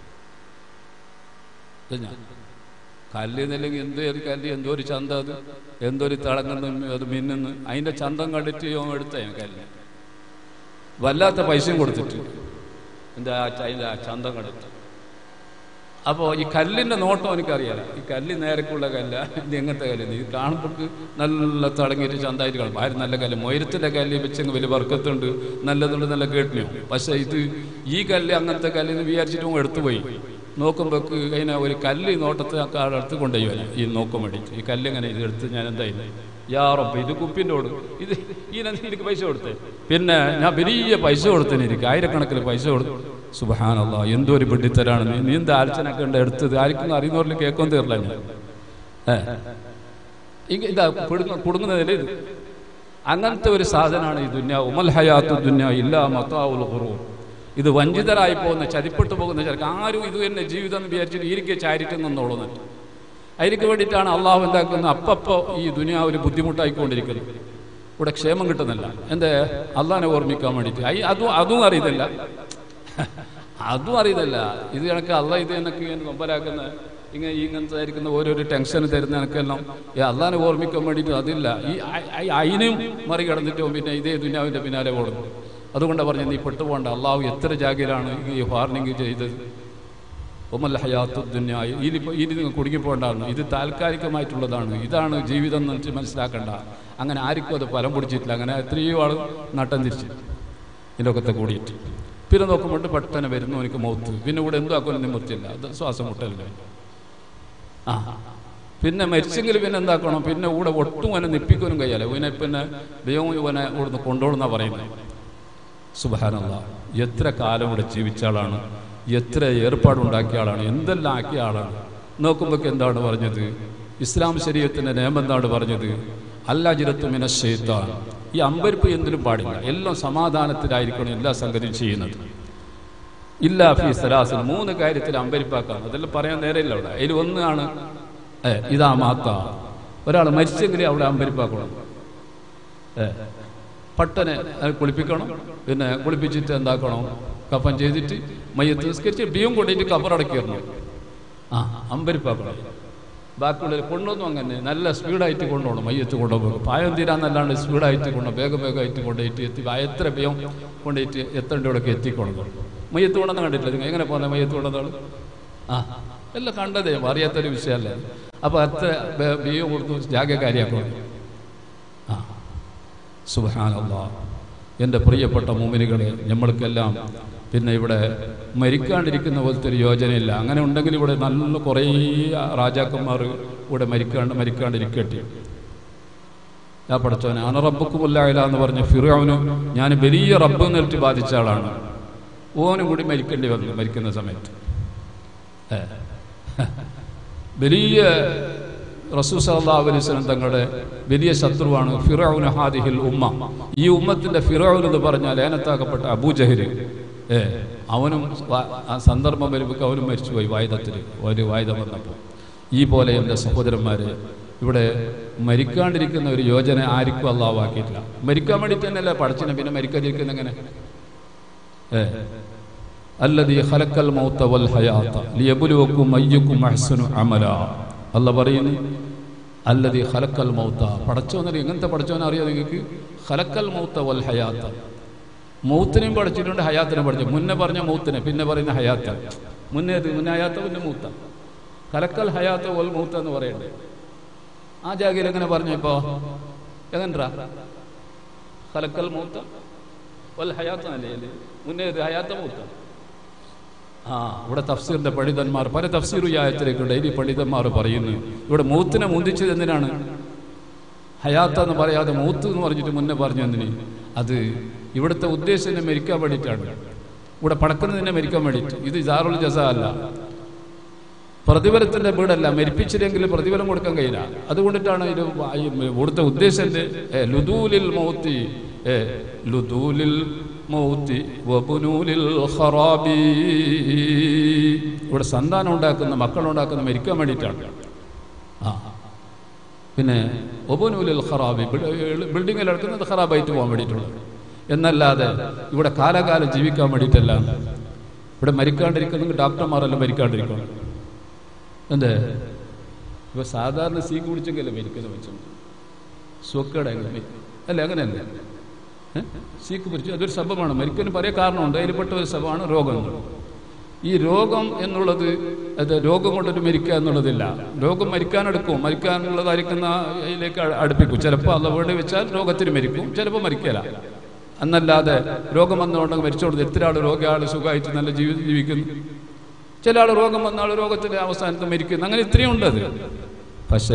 ഇത് ഞാൻ കല്ല് എന്നില്ലെങ്കിൽ എന്തോ ഒരു കല്ല് എന്തോ ഒരു ചന്ത അത് എന്തോ ഒരു തിളങ്ങുന്നു അത് മിന്നുന്നു അതിന്റെ ചന്തം കണ്ടിട്ട് ഇവൻ എടുത്ത ഞാൻ കല്ല് വല്ലാത്ത പൈസയും കൊടുത്തിട്ട് എന്താ ആ ച- അതിന്റെ ആ ചന്തം കണ്ടിട്ട് അപ്പോൾ ഈ കല്ലിന്റെ നോട്ടം എനിക്കറിയാലോ ഈ കല്ല് നേരക്കുള്ള കല്ല ഇത് എങ്ങനത്തെ കല്ല് ഇത് കാണുമ്പോൾ നല്ല തടങ്ങിയിട്ട് ചന്തായിട്ട് കാണും ആരും നല്ല കല്ല് മൊയരത്തിന്റെ കല്ല് വെച്ചെങ്കിൽ വലിയ വർക്കത്തുണ്ട് നല്ലതുണ്ട് നല്ല കേട്ടിനു പക്ഷെ ഇത് ഈ കല്ല് അങ്ങനത്തെ കല്ലിന് വിചാരിച്ചിട്ട് അവൻ എടുത്തുപോയി നോക്കുമ്പോൾ അതിനെ ഒരു കല്ല് നോട്ടത്തെ അടുത്ത് കൊണ്ടുപോയി അവനെ ഈ നോക്കാൻ വേണ്ടിയിട്ട് ഈ കല്ല് എങ്ങനെ ഇത് എടുത്ത് ഞാൻ എന്തായി യാറപ്പ് ഇത് കുപ്പിൻ്റെ ഓട് ഇത് ഇതിനെന്ത് എനിക്ക് പൈസ കൊടുത്തേ പിന്നെ ഞാൻ വലിയ പൈസ കൊടുത്തേനെ എനിക്ക് ആയിരക്കണക്കിന് പൈസ കൊടുത്തു സുബഹാനല്ല എന്തോ ഒരു പിടിത്തരാണ് നീ നീ എന്താ ആലോചനൊക്കെ ഉണ്ട് എടുത്തത് ആർക്കും അറിയുന്നവരിൽ കേൾക്കാൻ തീർല്ല ഞാൻ ഏ ഇങ്ങ- ഇതാ കുടുങ്ങ കുടുങ്ങുന്നതിൽ ഇത് അങ്ങനത്തെ ഒരു സാധനമാണ് ഈ ദുന്യ ഉമൽ ഹയാത്തു ദുന്യ ഇല്ല മത്താവുൽ ഖുറൂർ ഇത് വഞ്ചിതരായി പോകുന്ന ചതിപ്പെട്ടു പോകുന്ന ചെറുക്ക് ആരും ഇത് തന്നെ ജീവിതം എന്ന് വിചാരിച്ചിട്ട് ഇരിക്കെ ചാരിറ്റ് നിന്നോളുന്നുണ്ട് അതിലേക്ക് വേണ്ടിയിട്ടാണ് അള്ളാഹു എന്താക്കുന്നത് അപ്പപ്പോ ഈ ദുനിയാവിൽ ബുദ്ധിമുട്ടായിക്കൊണ്ടിരിക്കുന്നത് ഇവിടെ ക്ഷേമം കിട്ടുന്നില്ല എന്താ അള്ളാഹിനെ ഓർമ്മിക്കാൻ വേണ്ടിയിട്ട് ഐ അതും അതും അറിയുന്നില്ല അതും അറിയുന്നില്ല ഇത് കണക്ക് അല്ല ഇത് എനിക്ക് ഇങ്ങനെ നൊമ്പലാക്കുന്ന ഇങ്ങനെ ഇങ്ങനത്തെ ആയിരിക്കുന്ന ഓരോരോ ടെൻഷൻ തരുന്ന എനിക്കെല്ലാം ഈ അള്ളാഹിനെ ഓർമ്മിക്കാൻ വേണ്ടിയിട്ട് അതില്ല ഈ അ- അ- അതിനും മറികടന്നിട്ട് പിന്നെ ഇതേ ദുനിയാവിന്റെ പിന്നാലെ ഓടുന്നു അതുകൊണ്ടാണ് പറഞ്ഞത് നീ പെട്ടുപോകണ്ട അള്ളാഹു എത്ര ജാഗ്രയാണ് ഈ വാർണിംഗ് ചെയ്തത് ഒമല്ല ഹയാത്തു ദുന്യ ഇതിപ്പോൾ ഇനി നിങ്ങൾ കുടുങ്ങിപ്പോണ്ടാണ് ഇത് താൽക്കാലികമായിട്ടുള്ളതാണ് ഇതാണ് ജീവിതം എന്ന് വെച്ച് മനസ്സിലാക്കണ്ട അങ്ങനെ ആർക്കും അത് ഫലം പിടിച്ചിട്ടില്ല അങ്ങനെ എത്രയോ ആൾ നട്ടം തിരിച്ച് ഇതിലൊക്കത്തെ കൂടിയിട്ട് പിന്നെ നോക്കുമ്പോൾ പെട്ടെന്ന് വരുന്നു എനിക്ക് മൗത്ത് പിന്നെ ഇവിടെ എന്തോ ആക്കുമെന്ന് നിവർത്തില്ല അത് ശ്വാസം മുട്ടലില്ല ആ പിന്നെ മരിച്ചെങ്കിൽ പിന്നെ എന്താക്കണം പിന്നെ കൂടെ ഒട്ടും അവനെ നിപ്പിക്കാനും കഴിയാലോ ഇവനെ പിന്നെ ദൈവം ഇവനെ ഇവിടുന്ന് കൊണ്ടുപോകുന്ന പറയുന്നത് സുബാനല്ല എത്ര കാലം ഇവിടെ ജീവിച്ച ആളാണ് എത്ര ഏർപ്പാടുണ്ടാക്കിയ ആളാണ് എന്തെല്ലാം ആക്കിയ ആളാണ് നോക്കുമ്പോൾ എന്താണ് പറഞ്ഞത് ഇസ്ലാം ശരീരത്തിന്റെ നിയമം എന്താണ് പറഞ്ഞത് അല്ലാജിരത്തു മിനശ്ശേത്താൻ ഈ അമ്പരിപ്പ് എന്തിനും പാടില്ല എല്ലാം സമാധാനത്തിലായിരിക്കണം എല്ലാ സംഗതിയും ചെയ്യുന്നത് ഇല്ല ഫി സലാസിന് മൂന്ന് കാര്യത്തിൽ അമ്പരിപ്പാക്കാം അതെല്ലാം പറയാൻ നേരമില്ല അവിടെ അതിൽ ഒന്നാണ് ഏ, ഇതാ മാത്ത ഒരാൾ മരിച്ചെങ്കിൽ അവിടെ അമ്പരിപ്പാക്കണം ഏ, പട്ടനെ അത് കുളിപ്പിക്കണം പിന്നെ കുളിപ്പിച്ചിട്ട് എന്താക്കണം കഫൻ ചെയ്തിട്ട് മയ്യത്ത് നിസ്കരിച്ച് ബിയും കൊണ്ടിട്ട് കബറടക്കിയിരുന്നു ആ അമ്പരിപ്പാക്കണം ബാക്കിയുള്ളവർ കൊണ്ടുവന്നു അങ്ങനെ നല്ല സ്പീഡായിട്ട് കൊണ്ടുപോകണം മയ്യത്ത് കൊണ്ടുപോകും പായം തീരാന്നല്ലാണ്ട് സ്പീഡായിട്ട് കൊണ്ടു വേഗം വേഗമായിട്ട് കൊണ്ടുപോയിട്ട് എത്തി ആ എത്ര ബിയം കൊണ്ടുപോയിട്ട് എത്തേണ്ടവിടൊക്കെ എത്തിക്കൊണ്ടു മയ്യത്ത് കൊണ്ടെന്ന് കണ്ടിട്ടില്ല നിങ്ങൾ എങ്ങനെ പോകുന്നത് മയ്യത്ത് കൊണ്ടതാണ് ആ എല്ലാം കണ്ടതേ അറിയാത്തൊരു വിഷയമല്ലേ അപ്പോൾ അത്ര ബിയം കൊടുത്തു ജാഗകാരിയാക്കണം ആ സുബാനല്ല എൻ്റെ പ്രിയപ്പെട്ട മൂമിനുകളെ നമ്മൾക്കെല്ലാം പിന്നെ ഇവിടെ മരിക്കാണ്ടിരിക്കുന്ന പോലത്തെ ഒരു യോജനയില്ല അങ്ങനെ ഉണ്ടെങ്കിൽ ഇവിടെ നല്ല കുറേ രാജാക്കന്മാർ ഇവിടെ മരിക്കാണ്ട് മരിക്കാണ്ടിരിക്കട്ടെ ആ പഠിച്ചവനെ അനറബക്കുമില്ല എന്ന് പറഞ്ഞ ഫിറോവിന് ഞാൻ വലിയ റബ്ബ് നിർത്തി ബാധിച്ച ആളാണ് ഓനും കൂടി മരിക്കേണ്ടി വന്നു മരിക്കുന്ന സമയത്ത് ഏ. വലിയ റസൂസല്ലാഹു അലൈഹി സ്വലം തങ്ങളുടെ വലിയ ശത്രുവാണ് ഫിറോൻ ഹാദിഹിൽ ഉമ്മ ഈ ഉമ്മത്തിന്റെ ഫിറോൻ എന്ന് പറഞ്ഞാൽ ഏനത്താക്കപ്പെട്ട അബൂജഹര് ഏ അവനും വ- ആ സന്ദർഭം വരുമ്പോൾ അവനും മരിച്ചുപോയി വായുധത്തിൽ ഒരു വായുധം വന്നപ്പോൾ ഈ പോലെ എൻ്റെ സഹോദരന്മാരെ ഇവിടെ മരിക്കാണ്ടിരിക്കുന്ന ഒരു യോജന ആർക്കും അള്ളാഹു ആക്കിയിട്ടില്ല മരിക്കാൻ വേണ്ടി തന്നെയല്ലേ പഠിച്ചിനെ പിന്നെ മരിക്കാതിരിക്കുന്ന എങ്ങനെ ഏ അല്ലദീ ഖലക്കൽ മൗത വൽ ഹയാത ലിയബ്ലുവക്കും അയ്യുക്കും അഹ്സനു അമല അല്ല പറയുന്നു അല്ലദീ ഖലക്കൽ മൗത പടച്ചോന്നല്ല എങ്ങനത്തെ പടച്ചോനെ അറിയാം നിങ്ങൾക്ക് ഖലക്കൽ മൗത വൽ ഹയാത്ത മൗത്തിനെയും പഠിച്ചിട്ടുണ്ട് ഹയാത്തിനെ പഠിച്ചു മുന്നേ പറഞ്ഞ മൗത്തിനെ പിന്നെ പറയുന്ന ഹയാത്ത മുന്നേ ഇത് മുന്നേ ഹയാത്ത പിന്നെ മൂത്ത കലക്കൽ ഹയാത്ത വൽ മൂത്ത എന്ന് പറയണ്ടേ ആ ജാഗയിൽ എങ്ങനെ പറഞ്ഞു ഇപ്പോ എങ്ങനെടാ കലക്കൽ മൂത്ത വൽ ഹയാത്ത അല്ലേ മുന്നേ ഇത് ഹയാത്ത മൂത്ത ആ ഇവിടെ തഫ്സീറിന്റെ പണ്ഡിതന്മാർ പല തഫ്സീർ ഈ ആയത്തിലേക്ക് ഡെയിലി പണ്ഡിതന്മാർ പറയുന്നു ഇവിടെ മൂത്തിനെ മുന്തിച്ചത് എന്തിനാണ് ഹയാത്ത എന്ന് പറയാതെ മൂത്ത് എന്ന് പറഞ്ഞിട്ട് മുന്നേ പറഞ്ഞു എന്തിന് അത് ഇവിടുത്തെ ഉദ്ദേശം എന്നെ മരിക്കാൻ വേണ്ടിയിട്ടാണ് ഇവിടെ പടക്കുന്നതിനെ മരിക്കാൻ വേണ്ടിയിട്ട് ഇത് ജാറുൽ ജസ അല്ല പ്രതിഫലത്തിന്റെ വീടല്ല മരിപ്പിച്ചില്ലെങ്കിൽ പ്രതിഫലം കൊടുക്കാൻ കഴിയില്ല അതുകൊണ്ടിട്ടാണ് ഇത് ഈ ഇവിടുത്തെ ഉദ്ദേശന്റെ ഏ, ലുദൂലിൽ മൗത്തി ഏ, ലുദൂലിൽ മൗത്തി വബുനൂലിൽ ഖറാബി ഇവിടെ സന്താനം ഉണ്ടാക്കുന്ന മക്കളുണ്ടാക്കുന്ന മരിക്കാൻ വേണ്ടിയിട്ടാണ് ആ പിന്നെ ഒബുനൂലിൽ ഖറാബി ബിൽഡിങ്ങിൽ എടുക്കുന്നത് ഖറാബായിട്ട് പോകാൻ വേണ്ടിയിട്ടുള്ളത് എന്നല്ലാതെ ഇവിടെ കാലകാലം ജീവിക്കാൻ വേണ്ടിയിട്ടല്ല ഇവിടെ മരിക്കാണ്ടിരിക്കുന്നെങ്കിൽ ഡോക്ടർമാരെല്ലാം മരിക്കാണ്ടിരിക്കണം എന്തേ ഇപ്പൊ സാധാരണ സീ കുടിച്ചെങ്കിലേ മരിക്കുന്ന വെച്ചു സ്വക്കട അല്ല അങ്ങനെയല്ല ഏ? സീക്ക് പിടിച്ചു അതൊരു ശബമാണ് മരിക്കാൻ പറയാൻ കാരണമുണ്ട് അതിൽപ്പെട്ട ഒരു ശബമാണ് രോഗങ്ങൾ ഈ രോഗം എന്നുള്ളത് അത് രോഗം കൊണ്ടൊരു മരിക്കുക എന്നുള്ളതില്ല രോഗം മരിക്കാനെടുക്കും മരിക്കാനുള്ളതായിരിക്കുന്ന അതിലേക്ക് അ- അടുപ്പിക്കും ചിലപ്പോൾ അത് വീട് വെച്ചാൽ രോഗത്തിന് മരിക്കും ചിലപ്പോൾ മരിക്കല എന്നല്ലാതെ രോഗം വന്നുകൊണ്ടെങ്കിൽ മരിച്ചോണ്ട് എത്ര ആൾ രോഗിയാൾ സുഖമായിട്ട് നല്ല ജീവി ജീവിക്കുന്നു ചില ആൾ രോഗം വന്ന ആൾ രോഗത്തിന്റെ അവസാനത്ത് മരിക്കുന്നു അങ്ങനെ ഇത്രയും ഉണ്ട് അത് പക്ഷേ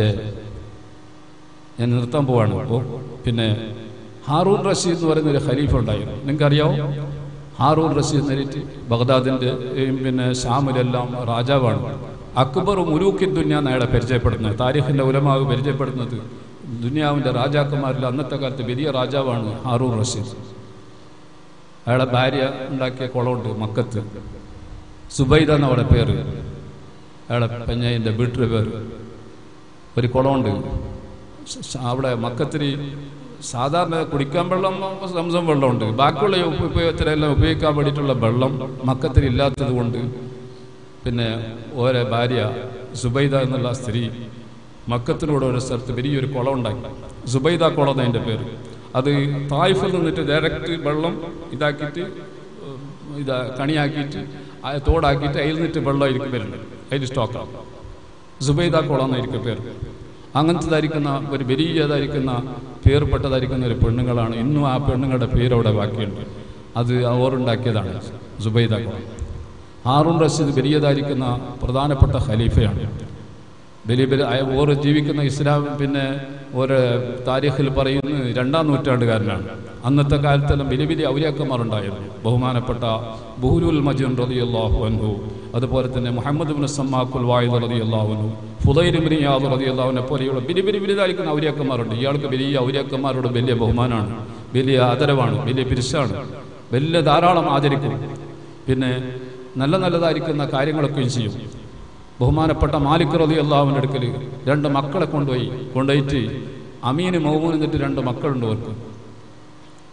ഞാൻ നിർത്താൻ പോവാണ് അപ്പോൾ പിന്നെ ഹാറൂൺ റഷീദ് എന്ന് പറയുന്ന ഒരു ഖലീഫ ഉണ്ടായിരുന്നു നിങ്ങൾക്കറിയാവോ ഹാറൂൺ റഷീദ് നേരിട്ട് ബഗ്ദാദിന്റെ ഏം, പിന്നെ ഷാമിലെല്ലാം രാജാവാണ് അക്ബർ മുലൂക്കി ദുന്യ അയാളെ പരിചയപ്പെടുന്നത് താരിഖിന്റെ ഉലമാവ് പരിചയപ്പെടുന്നത് ദുനിയാവിന്റെ രാജാക്കന്മാരിൽ അന്നത്തെ കാലത്ത് വലിയ രാജാവാണ് ഹാറൂൺ റഷീദ് അയാളെ ഭാര്യ ഉണ്ടാക്കിയ കുളമുണ്ട് മക്കത്ത് സുബൈദ എന്നവിടെ പേര് അയാളെ പെഞ്ഞതിൻ്റെ വീട്ടിലെ പേര് ഒരു കുളമുണ്ട് സ- സ- അവിടെ മക്കത്തിന് സാധാരണ കുടിക്കാൻ വെള്ളം സംസം വെള്ളമുണ്ട് ബാക്കിയുള്ള ഉപ- ഉപയോഗത്തിലെല്ലാം ഉപയോഗിക്കാൻ വേണ്ടിയിട്ടുള്ള വെള്ളം മക്കത്തിൽ ഇല്ലാത്തത് കൊണ്ട് പിന്നെ ഓരോ ഭാര്യ സുബൈദ എന്നുള്ള സ്ത്രീ മക്കത്തിലൂടെ ഒരു സ്ഥലത്ത് വലിയൊരു കുളം ഉണ്ടാക്കി സുബൈദ കുളം എന്നതിൻ്റെ പേര് അത് തായ്ഫിൽ നിന്നിട്ട് ഡയറക്റ്റ് വെള്ളം ഇതാക്കിയിട്ട് ഉം, ഇതാ കണിയാക്കിയിട്ട് ആ തോടാക്കിയിട്ട് അതിൽ നിന്നിട്ട് വെള്ളം ആയിരിക്കും വരുന്നത് അതിൽ സ്റ്റോക്കാണ് സുബൈദ കുളം എന്നായിരിക്കും പേര് അങ്ങനത്തേതായിരിക്കുന്ന ഒരു വലിയതായിരിക്കുന്ന പേർപ്പെട്ടതായിരിക്കുന്ന ഒരു പെണ്ണുങ്ങളാണ് ഇന്നും ആ പെണ്ണുങ്ങളുടെ പേര് അവിടെ ബാക്കിയുണ്ട് അത് ഓറുണ്ടാക്കിയതാണ് സുബൈദ കുളം ഹാറൂൺ റഷീദ് വലിയതായിരിക്കുന്ന പ്രധാനപ്പെട്ട ഖലീഫയാണ് വലിയ വലിയ അയ- ഓരോ ജീവിക്കുന്ന ഇസ്ലാം പിന്നെ ഓരോ താരീഖിൽ പറയുന്ന രണ്ടാം നൂറ്റാണ്ടുകാരനാണ് അന്നത്തെ കാലത്തെല്ലാം വലിയ വലിയ ഔലിയാക്കന്മാരുണ്ടായിരുന്നു ബഹുമാനപ്പെട്ട ബുഹുലുൽ മജീൻ റളിയല്ലാഹു അൻഹു അതുപോലെ തന്നെ മുഹമ്മദ് ബിൻ സമ്മാഖുൽ വായിദ് റളിയല്ലാഹു അൻഹു ഫുദൈൽ ബിൻ യാദ് റളിയല്ലാഹുവിനെ പോലെയുള്ള വലിയ വലിയ വലുതായിരിക്കുന്ന ഔലിയാക്കന്മാരുണ്ട് ഇയാൾക്ക് വലിയ ഔലിയാക്കന്മാരോട് വലിയ ബഹുമാനമാണ് വലിയ ആദരവാണ് വലിയ പിരിശാണ് വലിയ ധാരാളം ആദരിക്കും പിന്നെ നല്ല നല്ലതായിരിക്കുന്ന കാര്യങ്ങളൊക്കെയും ചെയ്യും ബഹുമാനപ്പെട്ട മാലിക് റതി അള്ളാഹുവിൻ്റെ അടുക്കൽ രണ്ട് മക്കളെ കൊണ്ടുപോയി കൊണ്ടുപോയിട്ട് അമീന് മൗമൂൻ എന്നിട്ട് രണ്ട് മക്കളുണ്ട് അവർക്ക്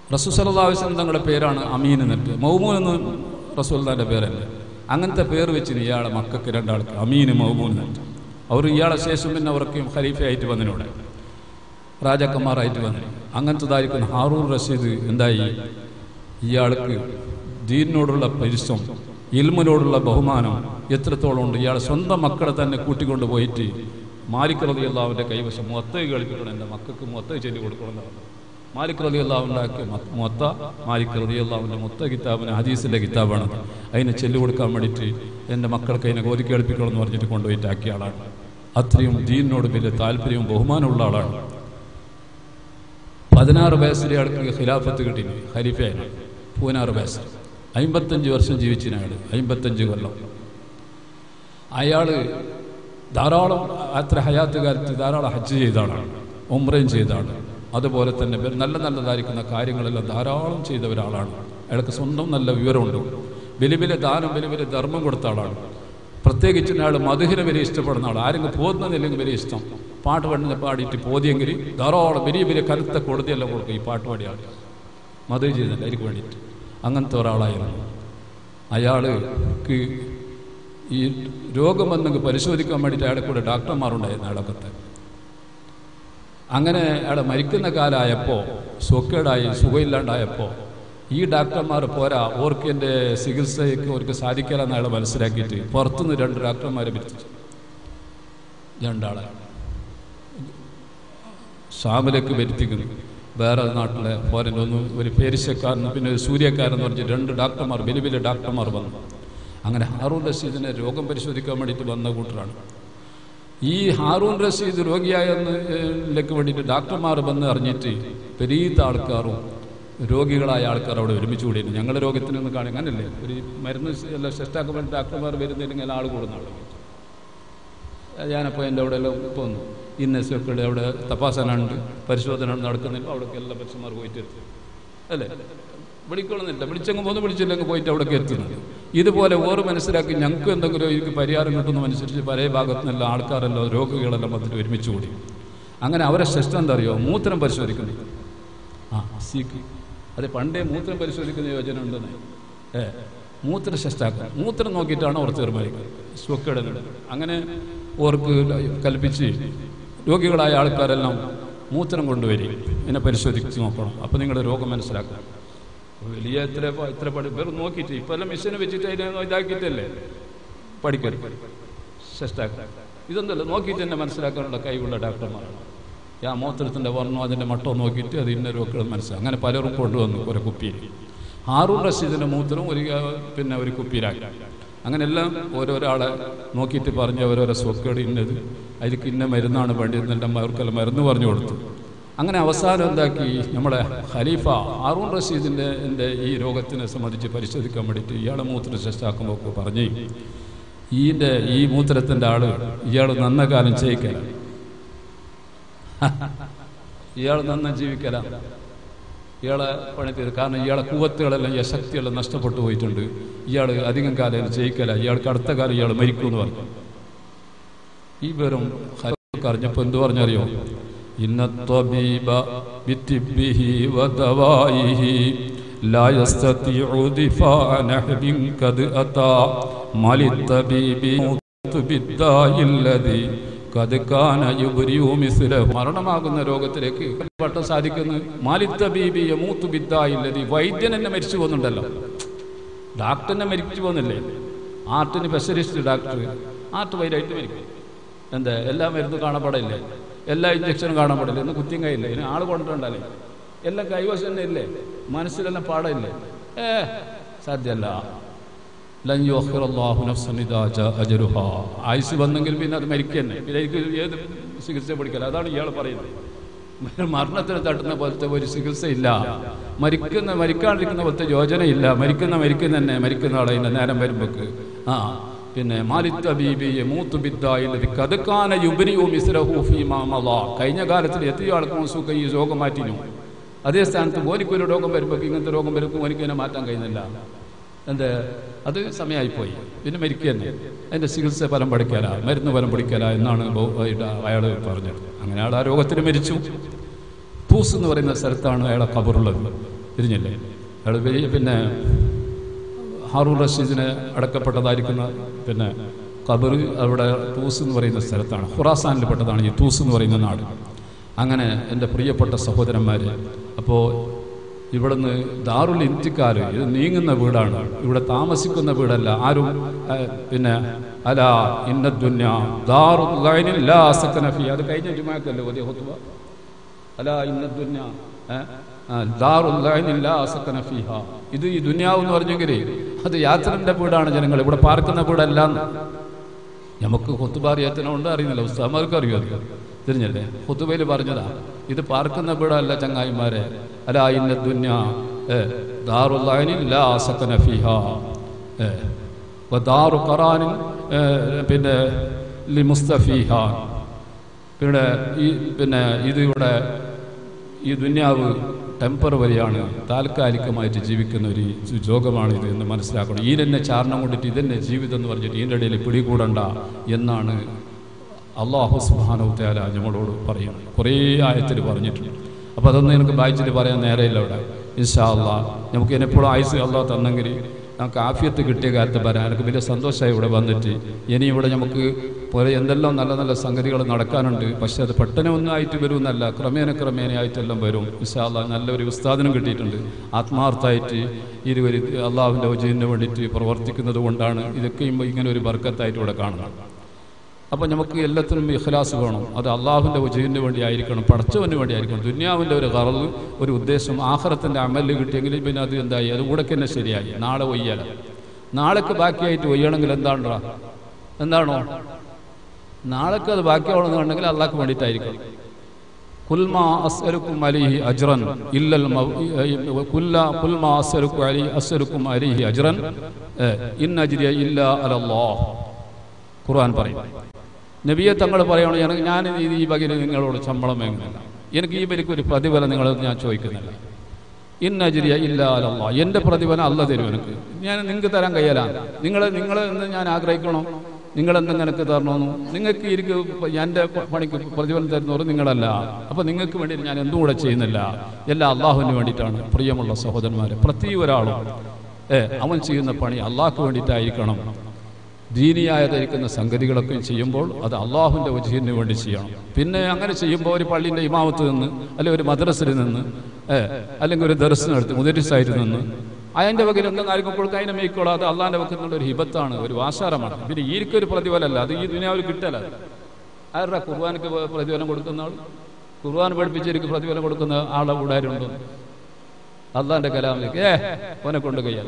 റസൂസലാവശ്യം തങ്ങളുടെ പേരാണ് അമീൻ എന്നിട്ട് മൗമൂൻ എന്ന് റസൂല്ലാൻ്റെ പേരല്ലേ അങ്ങനത്തെ പേര് വെച്ചിന് ഇയാളെ മക്കൾക്ക് രണ്ടാൾക്ക് അമീന് മൗമൂൻ എന്നിട്ട് അവർ ഇയാളെ ശേഷം പിന്നെ അവർക്കും ഖലീഫയായിട്ട് വന്നതിനോടെ രാജാക്കന്മാരായിട്ട് വന്നു അങ്ങനത്തതായിരിക്കുന്ന ഹാറൂർ റഷീദ് എന്തായി ഇയാൾക്ക് ദീനിനോടുള്ള പരിശ്രമം ഇൽമിനോടുള്ള ബഹുമാനം എത്രത്തോളം ഉണ്ട് ഇയാൾ സ്വന്തം മക്കളെ തന്നെ കൂട്ടിക്കൊണ്ട് പോയിട്ട് മാലിക് റതി അള്ളാവിൻ്റെ കൈവശം മൊത്ത കളിപ്പിക്കണം എൻ്റെ മക്കൾക്ക് മൊത്ത ചൊല്ലി കൊടുക്കണം എന്ന് പറഞ്ഞു മാലിക് റതി അള്ളാഹുണ്ടാക്കിയ മൊത്ത മാലിക് റതി അള്ളാഹുവിൻ്റെ മൊത്ത കിതാബിന് ഹദീസിൻ്റെ കിതാബാണ് അതിനെ ചൊല്ലി കൊടുക്കാൻ വേണ്ടിയിട്ട് എൻ്റെ മക്കൾക്ക് അതിനെ കോരി കേൾപ്പിക്കണം എന്ന് പറഞ്ഞിട്ട് കൊണ്ടുപോയിട്ട് ആക്കിയ ആളാണ് അത്രയും ദീനിനോട് വലിയ താല്പര്യവും ബഹുമാനമുള്ള ആളാണ് പതിനാറ് വയസ്സിലെ ആൾക്ക് ഖിലാഫത്ത് കിട്ടി ഖലീഫയാണ് പതിനാറ് വയസ്സ് അമ്പത്തഞ്ച് വർഷം ജീവിച്ചിനാണ് അമ്പത്തഞ്ച് കൊല്ലം അയാൾ ധാരാളം അത്ര ഹയാത്ത് കാലത്ത് ധാരാളം ഹജ്ജ് ചെയ്താണ് ഉമ്രയും ചെയ്താണ് അതുപോലെ തന്നെ നല്ല നല്ലതായിരിക്കുന്ന കാര്യങ്ങളെല്ലാം ധാരാളം ചെയ്ത ഒരാളാണ് അയാൾക്ക് സ്വന്തം നല്ല വിവരമുണ്ട് വലിയ വലിയ ദാനം വലിയ വലിയ ധർമ്മം കൊടുത്ത ആളാണ് പ്രത്യേകിച്ച് അയാൾ മധുഹിനെ വലിയ ഇഷ്ടപ്പെടുന്ന ആൾ ആരെങ്കിലും പോകുന്നതില്ലെങ്കിൽ വലിയ ഇഷ്ടം പാട്ട് പാടുന്ന പാടിയിട്ട് പോതിയെങ്കിൽ ധാരാളം വലിയ വലിയ കരുത്ത കൊടുതിയെല്ലാം കൊടുക്കും ഈ പാട്ട് പാടിയ ആൾ മധു ചെയ്തില്ല അതിന് വേണ്ടിയിട്ട് അങ്ങനത്തെ ഒരാളായിരുന്നു അയാൾക്ക് ഈ രോഗം വന്നെങ്കിൽ പരിശോധിക്കാൻ വേണ്ടിയിട്ട് അയാളെ കൂടെ ഡോക്ടർമാരുണ്ടായിരുന്നു അയാളൊക്കത്തെ അങ്ങനെ അയാളെ മരിക്കുന്ന കാലമായപ്പോൾ സുഖേടായി സുഖമില്ലാണ്ടായപ്പോൾ ഈ ഡോക്ടർമാർ പോരാ ഓർക്ക് എൻ്റെ ചികിത്സയ്ക്ക് അവർക്ക് സാധിക്കില്ലെന്ന് അയാൾ മനസ്സിലാക്കിയിട്ട് പുറത്തുനിന്ന് രണ്ട് ഡോക്ടർമാരെ പിരിച്ചു രണ്ടാളെ ഷാമിലേക്ക് വരുത്തിക്കുന്നു വേറെ നാട്ടിലെ ഫോരൻ ഒന്ന് ഒരു പേരിശക്കാരൻ പിന്നെ ഒരു സൂര്യക്കാരൻ എന്ന് പറഞ്ഞ് രണ്ട് ഡോക്ടർമാർ വലിയ വലിയ ഡോക്ടർമാർ വന്നു അങ്ങനെ ഹാറൂൺ റഷീദിനെ രോഗം പരിശോധിക്കാൻ വേണ്ടിയിട്ട് വന്ന കൂട്ടരാണ് ഈ ഹാറൂൺ റഷീദ് രോഗിയായെന്നതിലേക്ക് വേണ്ടിയിട്ട് ഡോക്ടർമാർ വന്ന് അറിഞ്ഞിട്ട് പെരീത്ത ആൾക്കാരും രോഗികളായ ആൾക്കാർ അവിടെ ഒരുമിച്ച് കൂടിയിരുന്നു ഞങ്ങളുടെ രോഗത്തിനൊന്ന് കാണി അങ്ങനല്ലേ ഒരു മരുന്ന് എല്ലാം സെറ്റാക്കാൻ വേണ്ടി ഡോക്ടർമാർ വരുന്നില്ലെങ്കിൽ ആൾ കൂടുന്ന ആൾ ഞാനപ്പോൾ എൻ്റെ അവിടെ എല്ലാം പോന്നു ഇന്ന സൊക്കെ അവിടെ തപാസനുണ്ട് പരിശോധന നടക്കുന്നില്ല അവിടേക്ക് എല്ലാ പരസ്യന്മാർ പോയിട്ട് എത്തും അല്ലേ വിളിക്കൊള്ളുന്നില്ല വിളിച്ചെങ്കിൽ പോന്ന് വിളിച്ചില്ലെങ്കിൽ പോയിട്ട് അവിടേക്ക് എത്തുന്നത് ഇതുപോലെ ഓറ് മനസ്സിലാക്കി ഞങ്ങൾക്ക് എന്തെങ്കിലും എനിക്ക് പരിഹാരം കിട്ടുന്നതനുസരിച്ച് പല ഭാഗത്തു നിന്നെല്ലാം ആൾക്കാരെല്ലാം രോഗികളെല്ലാം വന്നിട്ട് ഒരുമിച്ച് കൂടി അങ്ങനെ അവരെ ശിഷ്ടം എന്താ അറിയോ മൂത്രം പരിശോധിക്കുന്നു ആ സീക്ക് അതെ പണ്ടേ മൂത്രം പരിശോധിക്കുന്ന യോജന ഉണ്ടെന്ന് ഏ മൂത്രം ശസ്റ്റാക്കുക മൂത്രം നോക്കിയിട്ടാണ് അവർ തീർമാനിക്കുന്നത് സ്വക്കേടുന്നത് അങ്ങനെ ഓർക്ക് കൽപ്പിച്ച് രോഗികളായ ആൾക്കാരെല്ലാം മൂത്രം കൊണ്ടുവരും എന്നെ പരിശോധിച്ച് നോക്കണം അപ്പോൾ നിങ്ങളുടെ രോഗം മനസ്സിലാക്കണം വലിയ എത്ര ഇത്ര പഠി വെറും നോക്കിയിട്ട് ഇപ്പം എല്ലാം മിഷന് വെച്ചിട്ട് അതിനെ ഇതാക്കിയിട്ടല്ലേ പഠിക്കരുത് ശസ്റ്റാക്കുക ഇതൊന്നല്ല നോക്കിയിട്ട് തന്നെ മനസ്സിലാക്കാനുള്ള കഴിവുള്ള ഡോക്ടർമാരാണ് ആ മൂത്രത്തിൻ്റെ വർണ്ണം അതിൻ്റെ മട്ടോ നോക്കിയിട്ട് അത് ഇന്ന രോഗങ്ങൾ മനസ്സിലാക്കും അങ്ങനെ പലരും കൊണ്ടുവന്നു ഒരു കുപ്പിയിൽ ഹാറൂൺ റഷീദിൻ്റെ മൂത്രം ഒരു പിന്നെ ഒരു കുപ്പിയിലാക്കി അങ്ങനെ എല്ലാം ഓരോരാളെ നോക്കിയിട്ട് പറഞ്ഞ് ഓരോരോ സ്വക്കേട് ഇന്നത് അതിലേക്ക് ഇന്ന മരുന്നാണ് വേണ്ടിയിരുന്നെല്ലാം അവർക്കെല്ലാം മരുന്ന് പറഞ്ഞു കൊടുത്തു അങ്ങനെ അവസാനം എന്താക്കി നമ്മുടെ ഖലീഫ ഹാറൂൺ റഷീദിൻ്റെ എൻ്റെ ഈ രോഗത്തിനെ സംബന്ധിച്ച് പരിശോധിക്കാൻ വേണ്ടിയിട്ട് ഇയാളെ മൂത്രം ശസ്റ്റാക്കുമ്പോൾ പറഞ്ഞ് ഈൻ്റെ ഈ മൂത്രത്തിൻ്റെ ആള് ഇയാൾ നന്ന കാലം ചെയ്യിക്കല ഇയാൾ നന്ന ജീവിക്കല ഇയാളെ പണി തീർ കാരണം ഇയാളെ കൂവത്തുകളെല്ലാം ഈ ശക്തിയെല്ലാം നഷ്ടപ്പെട്ടു പോയിട്ടുണ്ട് ഇയാൾ അധികം കാലം ജയിക്കല ഇയാൾക്ക് അടുത്ത കാലം ഇയാൾ മരിക്കുമെന്ന് പറഞ്ഞു ഈ വെറും അറിഞ്ഞപ്പോൾ എന്തു പറഞ്ഞറിയോ إن الطبيب بطبه ودوائه لا يستطيع دفاع نحب قد أتى ما للطبيب موت بالداء الذي قد كان يبرئ مثله മരണമാകുന്ന രോഗത്തിലേക്ക് പട്ടം സാധിക്കുന്നു മാലിത്തബീബി യമൂത്ത് ബിദ്ദായില്ലതി വൈദ്യൻ എന്നെ മരിച്ചു പോകുന്നുണ്ടല്ലോ ഡാക്ടറിനെ മരിച്ചു പോകുന്നില്ലേ ആർട്ടിന് സ്പെഷ്യലിസ്റ്റ് ഡാക്ടർ ആർട്ട് വൈരായിട്ട് മരിക്കും എന്താ എല്ലാ മരുന്നും കാണപ്പെടില്ലേ എല്ലാ ഇഞ്ചക്ഷനും കാണാൻ പാടില്ല ഇന്ന് കുത്തിയും കൈയില്ല ഇനി ആൾ കൊണ്ടിട്ടുണ്ടല്ലേ എല്ലാം കൈവശം തന്നെ ഇല്ലേ മനസ്സിലെല്ലാം പാടില്ലേ ഏ സാധ്യല്ല ആയുസ് വന്നെങ്കിൽ പിന്നെ അത് മരിക്കന്നെ പിന്നെ എനിക്ക് ഏത് ചികിത്സ പഠിക്കല അതാണ് ഇയാൾ പറയുന്നത് മരണത്തിന് തട്ടുന്ന പോലത്തെ ഒരു ചികിത്സയില്ല മരിക്കുന്ന മരിക്കാണ്ടിരിക്കുന്ന പോലത്തെ യോജനയില്ല മരിക്കുന്ന മരിക്കുന്ന തന്നെ മരിക്കുന്ന ആളെ നേരം വരുമ്പോക്ക് ആ പിന്നെ മാലിത്തബീബിയെ മൂത്തുബിദ്ദായില്ലത് കതുക്കാന യുബരിയോ മിസ്രഹു ഫീമാമല കഴിഞ്ഞ കാലത്തിൽ എത്രയോ ആൾക്ക് മസൂക്ക ഈ രോഗം മാറ്റിനു അതേ സ്ഥാനത്ത് ഓനിക്കൊരു രോഗം വരുമ്പോൾ ഇങ്ങനത്തെ രോഗം വരുമ്പോൾ ഓനിക്ക് ഇതിനെ മാറ്റാൻ കഴിയുന്നില്ല എന്ത് അത് സമയമായിപ്പോയി പിന്നെ മരിക്കുക തന്നെ അതിൻ്റെ ചികിത്സ ഫലം പഠിക്കല മരുന്ന് ഫലം പഠിക്കല എന്നാണ് അയാൾ പറഞ്ഞത് അങ്ങനെ അയാൾ ആ രോഗത്തിന് മരിച്ചു തൂസ് എന്ന് പറയുന്ന സ്ഥലത്താണ് അയാളെ കബറുള്ളത് തിരിഞ്ഞില്ലേ അയാൾ വലിയ പിന്നെ ഹാറൂൺ റഷീദിനെ അടക്കപ്പെട്ടതായിരിക്കുന്ന പിന്നെ ഖബർ അവിടെ തൂസ് എന്ന് പറയുന്ന സ്ഥലത്താണ് ഖുറാസാനിൽ പെട്ടതാണ് ഈ തൂസ് എന്ന് പറയുന്ന നാട് അങ്ങനെ എൻ്റെ പ്രിയപ്പെട്ട സഹോദരന്മാർ അപ്പോൾ ഇവിടുന്ന് ദാറുൽ ഇന്ത്യക്കാർ ഇത് നീങ്ങുന്ന വീടാണ് ഇവിടെ താമസിക്കുന്ന വീടല്ല ആരും ആ, പിന്നെ അല ഇന്ന ദുന്യ ദാറുൽ ലാ സക്കന ഫീ. അത് കഴിഞ്ഞ ജുമാക്കല്ലേ വലിയ ഹുത്തുബ അല ഇന്ന ദുന്യ ഏ? ആ, ദാറുൽ ലഅനി ലാ സക്കന ഫീഹ. ഇത് ഈ ദുന്യാവ് എന്ന് പറഞ്ഞെങ്കിൽ അത് യാത്രന്റെ വീടാണ് ജനങ്ങൾ ഇവിടെ പാർക്കുന്ന വീടല്ല നമുക്ക് ഹുത്തുബാറിയത്തിനുണ്ട് അറിയുന്നില്ല ഉസ്താമാർക്ക് അറിയോ അത് തിരിഞ്ഞല്ലേ ഹുത്തുബയിൽ പറഞ്ഞതാ ഇത് പാർക്കുന്ന വീടല്ല ചങ്ങായിമാരെ അല ഇന്ന ദുന്യ ഏ, ദാറുൽ ലഅനി ലാ സക്കന ഫീഹ. ഏ, വദാറു ഖറാനിൻ ഏ, പിന്നെ ലി മുസ്തഫീഹ പിന്നെ ഈ പിന്നെ ഇത് ഇവിടെ ഈ ദുന്യാവ് ടെമ്പറവറിയാണ് താൽക്കാലികമായിട്ട് ജീവിക്കുന്ന ഒരു ലോകമാണ് ഇത് എന്ന് മനസ്സിലാക്കണം ഈ തന്നെ ചാരണം കൊണ്ടിട്ട് ഇതെന്നെ ജീവിതം എന്ന് പറഞ്ഞിട്ട് ഇതിൻ്റെ ഇടയിൽ പിടികൂടണ്ട എന്നാണ് അള്ളാഹു സുബാനവുത്തേല ഞങ്ങളോട് പറയുന്നത് കുറേ ആയത്തിൽ പറഞ്ഞിട്ടുണ്ട് അപ്പോൾ അതൊന്നും എനിക്ക് വായിച്ചിട്ട് പറയാൻ നേരെയില്ല ഇവിടെ ഇൻഷാ അള്ളാ നമുക്ക് എന്നെപ്പോഴും ആയുസ് അള്ളാഹ് തന്നെങ്കിൽ നമുക്ക് ആഫിയത്ത് കിട്ടിയ കാലത്ത് വരാൻ എനിക്ക് വലിയ സന്തോഷമായി ഇവിടെ വന്നിട്ട് ഇനി ഇവിടെ നമുക്ക് പോലെ എന്തെല്ലാം നല്ല നല്ല സംഗതികൾ നടക്കാനുണ്ട് പക്ഷെ അത് പെട്ടെന്ന് ഒന്നായിട്ട് വരുമെന്നല്ല ക്രമേണ ക്രമേണയായിട്ടെല്ലാം വരും ഇൻഷാല്ല നല്ലൊരു ഉസ്താദിനും കിട്ടിയിട്ടുണ്ട് ആത്മാർത്ഥമായിട്ട് ഇരുവർ അള്ളാഹുവിൻ്റെ വജീന് വേണ്ടിയിട്ട് പ്രവർത്തിക്കുന്നത് കൊണ്ടാണ് ഇതൊക്കെയും ഇങ്ങനെ ഒരു ബർക്കത്തായിട്ട് ഇവിടെ കാണുന്നത് അപ്പോൾ നമുക്ക് എല്ലാത്തിനും ഇഖ്ലാസ് വേണം അത് അള്ളാഹുവിൻ്റെ വജീന് വേണ്ടി ആയിരിക്കണം പടച്ചവന് വേണ്ടി ആയിരിക്കണം ദുന്യാവിൻ്റെ ഒരു കറവ് ഒരു ഉദ്ദേശം ആഹ്റത്തിൻ്റെ അമല് കിട്ടിയെങ്കിൽ പിന്നെ അത് എന്തായി അത് കൂടെ തന്നെ ശരിയായി നാളെ ഒയ്യല നാളേക്ക് ബാക്കിയായിട്ട് ഒയ്യണമെങ്കിൽ എന്താണ്ടാ എന്താണോ നാളേക്ക് അത് ബാക്കിയാവണമെന്നുണ്ടെങ്കിൽ അള്ളാഹ്ക്ക് വേണ്ടിയിട്ടായിരിക്കണം കുൽമാ അസ്അലുക്കും അലിഹി അജ്റൻ ഇല്ലൽ മൗ- കുല്ല കുൽമാ അസ്അലുക്കും അലി അസ്അലുക്കും അലിഹി അജ്റൻ ഏ, ഇൻ അജ്രിയ ഇല്ല അലല്ലാഹ് ഖുർആൻ പറയും നബിയെ തങ്ങൾ പറയണം "ഞാൻ- ഞാൻ ഈ- ഈ വകയിൽ നിങ്ങളോട് ശമ്പളം വേങ്ങുന്നില്ല എനിക്ക് ഈ വരിക്ക് ഒരു പ്രതിഫലം നിങ്ങൾ ഞാൻ ചോദിക്കുന്നില്ല ഇന്നജിരിയ ഇല്ല അലല്ലാ എൻ്റെ പ്രതിഫലം അല്ല തരും എനിക്ക് ഞാൻ നിങ്ങൾക്ക് തരാൻ കഴിയലാണ് നിങ്ങൾ നിങ്ങൾ എന്ന് ഞാൻ ആഗ്രഹിക്കണം നിങ്ങൾ എന്തെങ്കിലും എനിക്ക് തരണമെന്നു നിങ്ങൾക്ക് എനിക്ക് എൻ്റെ പണിക്ക് പ്രതിഫലം തരുന്നവർ നിങ്ങളല്ല അപ്പം നിങ്ങൾക്ക് വേണ്ടി ഞാൻ എന്തും കൂടെ ചെയ്യുന്നില്ല എല്ലാം അള്ളാഹുവിന് വേണ്ടിയിട്ടാണ് പ്രിയമുള്ള സഹോദരന്മാരെ പ്രതി ഒരാളും ഏ അവൻ ചെയ്യുന്ന പണി അള്ളാഹ്ക്ക് വേണ്ടിയിട്ടായിരിക്കണം ദീനിയായതായിരിക്കുന്ന സംഗതികളൊക്കെ ചെയ്യുമ്പോൾ അത് അള്ളാഹുവിൻ്റെ വജീഹിന് വേണ്ടി ചെയ്യണം പിന്നെ അങ്ങനെ ചെയ്യുമ്പോൾ ഒരു പള്ളിൻ്റെ ഇമാമത്ത് നിന്ന് അല്ലെങ്കിൽ ഒരു മദ്രസിൽ നിന്ന് ഏ, അല്ലെങ്കിൽ ഒരു ദർശനടുത്ത് മുദരിസായിട്ട് നിന്ന് അതിൻ്റെ വകയിൽ ഒന്നും ആർക്കും കൊടുക്കുക അതിനെ മേയ്ക്കോളാം അത് അള്ളാഹിൻ്റെ വക്കുന്ന ഒരു ഹിബത്താണ് ഒരു വാശാരമാണ് പിന്നെ ഈർക്കൊരു പ്രതിഫലമല്ല അത് ഈ ദുനിയാവിൽ കിട്ടല ആരുടെ ഖുർആാനക്ക് പ്രതിഫലം കൊടുക്കുന്ന ആൾ ഖുർആൻ പഠിപ്പിച്ചവർക്ക് പ്രതിഫലം കൊടുക്കുന്ന ആളെ കൂടെ ആരുണ്ടോ അള്ളാഹിൻ്റെ കലാമിലേക്ക് ഏ ഓനെ കൊണ്ട് കയ്യാല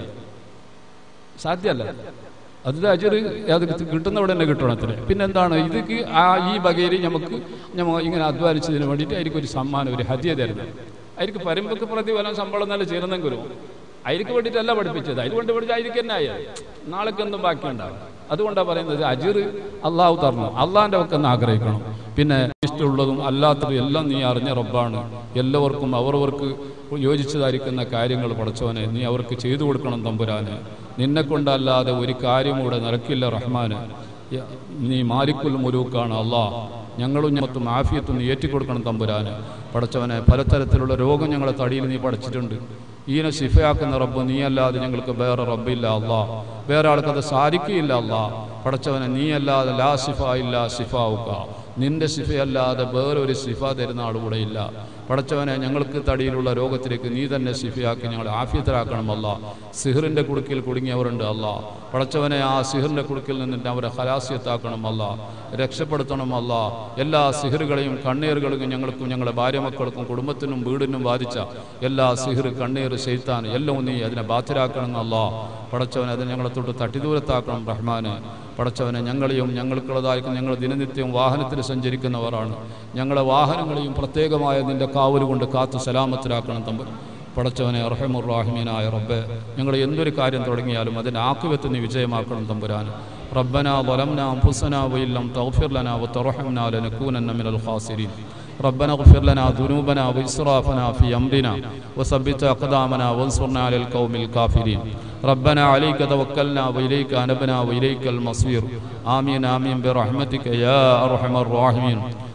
സാധ്യമല്ല അത് അജറ് അത് കിട്ടുന്ന ഉടനെ തന്നെ കിട്ടണം അത്ര പിന്നെന്താണ് ഇതൊക്കെ ആ ഈ വകയിൽ നമുക്ക് നമ്മൾ ഇങ്ങനെ അധ്വാനിച്ചതിന് വേണ്ടിയിട്ട് അതിലേക്ക് ഒരു സമ്മാനം ഒരു ഹദ്യ തരുന്നത് അതിലേക്ക് പരമ്പക്ക് പ്രതിഫലം ശമ്പളം നല്ല ചേർന്നെങ്കിലും അതിലേക്ക് വേണ്ടിയിട്ടല്ല പഠിപ്പിച്ചത് അതുകൊണ്ട് പഠിച്ചാൽ അതിലേക്ക് തന്നെ ആയത് നാളേക്ക് എന്തും ബാക്കിയുണ്ടാവും അതുകൊണ്ടാണ് പറയുന്നത് അജിർ അള്ളാഹു തരണം അള്ളാഹിൻ്റെ ഒക്കെ ഒന്ന് ആഗ്രഹിക്കണം പിന്നെ ഇഷ്ടമുള്ളതും അല്ലാത്തതും എല്ലാം നീ അറിഞ്ഞ റബ്ബാണ് എല്ലാവർക്കും അവരവർക്ക് യോജിച്ചതായിരിക്കുന്ന കാര്യങ്ങൾ പഠിച്ചവനെ നീ അവർക്ക് ചെയ്തു കൊടുക്കണം തമ്പുരാന് നിന്നെ കൊണ്ടല്ലാതെ ഒരു കാര്യം കൂടെ നടക്കില്ല റഹ്മാന് യ- നീ മാലിക്കുൽ മുലൂക്കാണ് അള്ളാഹ് ഞങ്ങളും ഞമ്മത്തും ആഫിയത്തും നീ ഏറ്റിക്കൊടുക്കണം തമ്പുരാന് പടച്ചവനെ പലതരത്തിലുള്ള രോഗം ഞങ്ങളെ തടിയിൽ നീ പഠിച്ചിട്ടുണ്ട് ഈനെ ശിഫയാക്കുന്ന റബ്ബ് നീയല്ലാതെ ഞങ്ങൾക്ക് വേറെ റബ്ബില്ല അല്ലാ വേറെ ആൾക്കത് സാധിക്കുകയില്ല അല്ലാ പടച്ചവനെ നീയല്ലാതെ ലാ ശിഫ ഇല്ല ശിഫാവുക നിന്റെ ശിഫയല്ലാതെ വേറൊരു ശിഫ തരുന്ന ആളുകൂടെ ഇല്ല പടച്ചവനെ ഞങ്ങൾക്ക് തടിയിലുള്ള രോഗത്തിലേക്ക് നീ തന്നെ ശിഫയാക്കി ഞങ്ങളെ ആഫ്യത്തരാക്കണം അല്ല സിഹറിന്റെ കുടുക്കിൽ കുടുങ്ങിയവരുണ്ട് അല്ല പടച്ചവനെ ആ സിഹറിന്റെ കുടുക്കിൽ നിന്നിട്ട് അവരെ ഹലാസ്യത്താക്കണം അല്ല രക്ഷപ്പെടുത്തണം അല്ല എല്ലാ സിഹറുകളെയും കണ്ണീറുകളെയും ഞങ്ങൾക്കും ഞങ്ങളുടെ ഭാര്യമക്കൾക്കും കുടുംബത്തിനും വീടിനും ബാധിച്ച എല്ലാ സിഹർ കണ്ണീർ ശൈത്താൻ എല്ലാം നീ അതിനെ ബാധ്യരാക്കണം അല്ല പടച്ചവനെ അത് ഞങ്ങളെ തൊട്ട് തട്ടിദൂരത്താക്കണം റഹ്മാന് പടച്ചവനെ ഞങ്ങളെയും ഞങ്ങൾക്കുള്ളതായിരിക്കും ഞങ്ങൾ ദിനനിത്യവും വാഹനത്തിൽ സഞ്ചരിക്കുന്നവരാണ് ഞങ്ങളെ വാഹനങ്ങളെയും പ്രത്യേകമായ നിന്റെ കാവൽ കൊണ്ട് കാത്തു സലാമത്തിലാക്കണം തമ്പ് പടച്ചവനെ റഹമുറാഹിമീനായ റബ്ബെ ഞങ്ങൾ എന്തൊരു കാര്യം തുടങ്ങിയാലും അതിൻ്റെ ആക്കുവത്ത് നീ വിജയമാക്കണം തമ്പുരാൻ റബ്ബന ظلمنا أنفسنا وإن لم تغفر لنا وترحمنا لنكونن من الخاسرين ربنا اغفر لنا ذنوبنا وإسرافنا في أمرنا وثبت أقدامنا وانصرنا على القوم الكافرين ربنا عليك توكلنا وإليك أنبنا وإليك المصير آمين آمين برحمتك يا أرحم الراحمين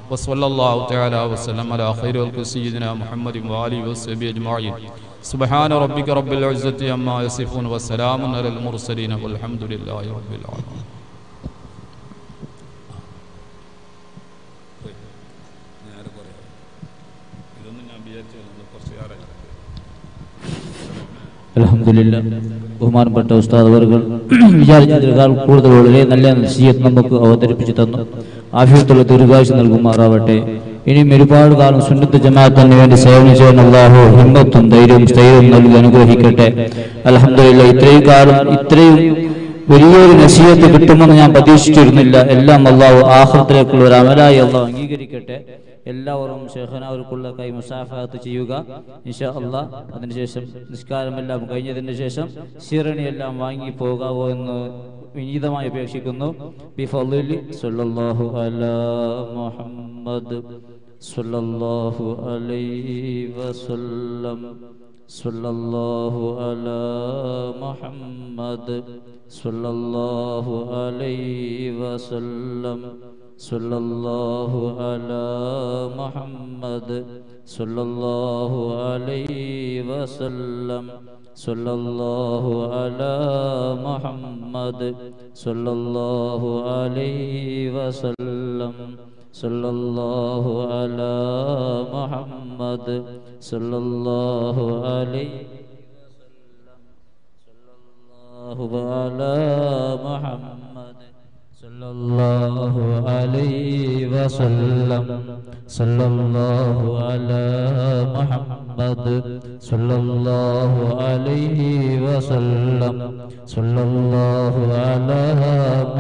وصلى الله تعالى وسلم على خير خلق سيدنا محمد وآله وصحبه أجمعين سبحان ربك رب العزة عما يصفون وسلام على المرسلين والحمد لله رب العالمين അലഹമില്ല ബഹുമാനപ്പെട്ട ഉസ്താദ് അവർകൾ വിചാരിച്ചതിനേക്കാൾ കൂടുതൽ വളരെ നല്ല നസീയത്ത് നമുക്ക് അവതരിപ്പിച്ചു തന്നു ആഫിയത്തുള്ള ദീർഘായുസ് നൽകുമാറാവട്ടെ ഇനിയും ഒരുപാട് കാലം സുന്നത്ത് ജമാഅത്തിന് വേണ്ടി സേവനം ചെയ്യുന്ന അള്ളാഹു ഹിമ്മത്തും ധൈര്യവും സ്ഥൈര്യവും നൽകി അനുഗ്രഹിക്കട്ടെ അലഹമില്ല ഇത്രയും കാലം ഇത്രയും വലിയൊരു നസീയത്ത് കിട്ടുമെന്ന് ഞാൻ പ്രതീക്ഷിച്ചിരുന്നില്ല എല്ലാം അള്ളാഹു ആഹ്റത്തിലേക്കുള്ള ഒരു അമലായി അള്ളാഹു അംഗീകരിക്കട്ടെ എല്ലാവരും ഷെഹനാവർക്കുള്ള കൈ മുസാഫാത്ത് ചെയ്യുക ഇൻഷാ അള്ളാഹ് അതിനുശേഷം നിസ്കാരമെല്ലാം കഴിഞ്ഞതിന് ശേഷം ശിറണിയെല്ലാം വാങ്ങി പോകാവോ എന്ന് വിനീതമായി അപേക്ഷിക്കുന്നു ബിഫളിൽ സല്ലല്ലാഹു അലാ മുഹമ്മദ് സല്ലല്ലാഹു അലൈഹി വസല്ലം സല്ലല്ലാഹു അലാ മുഹമ്മദ് സല്ലല്ലാഹു അലൈഹി വസല്ലം സല്ലല്ലാഹു അലാ മുഹമ്മദ് സല്ലല്ലാഹു അലൈഹി വസല്ലം സല്ലല്ലാഹു അലാ മുഹമ്മദ് സല്ലല്ലാഹു അലൈഹി വസല്ലം സല്ലല്ലാഹു അലാ മുഹമ്മദ് സല്ലല്ലാഹു അലൈഹി സല്ലല്ലാഹു അലാ മുഹമ്മദ് സല്ലല്ലാഹു അലൈഹി വസല്ലം സല്ലല്ലാഹു അലാ മുഹമ്മദ് സല്ലല്ലാഹു അലൈഹി വസല്ലം സല്ലല്ലാഹു അലാ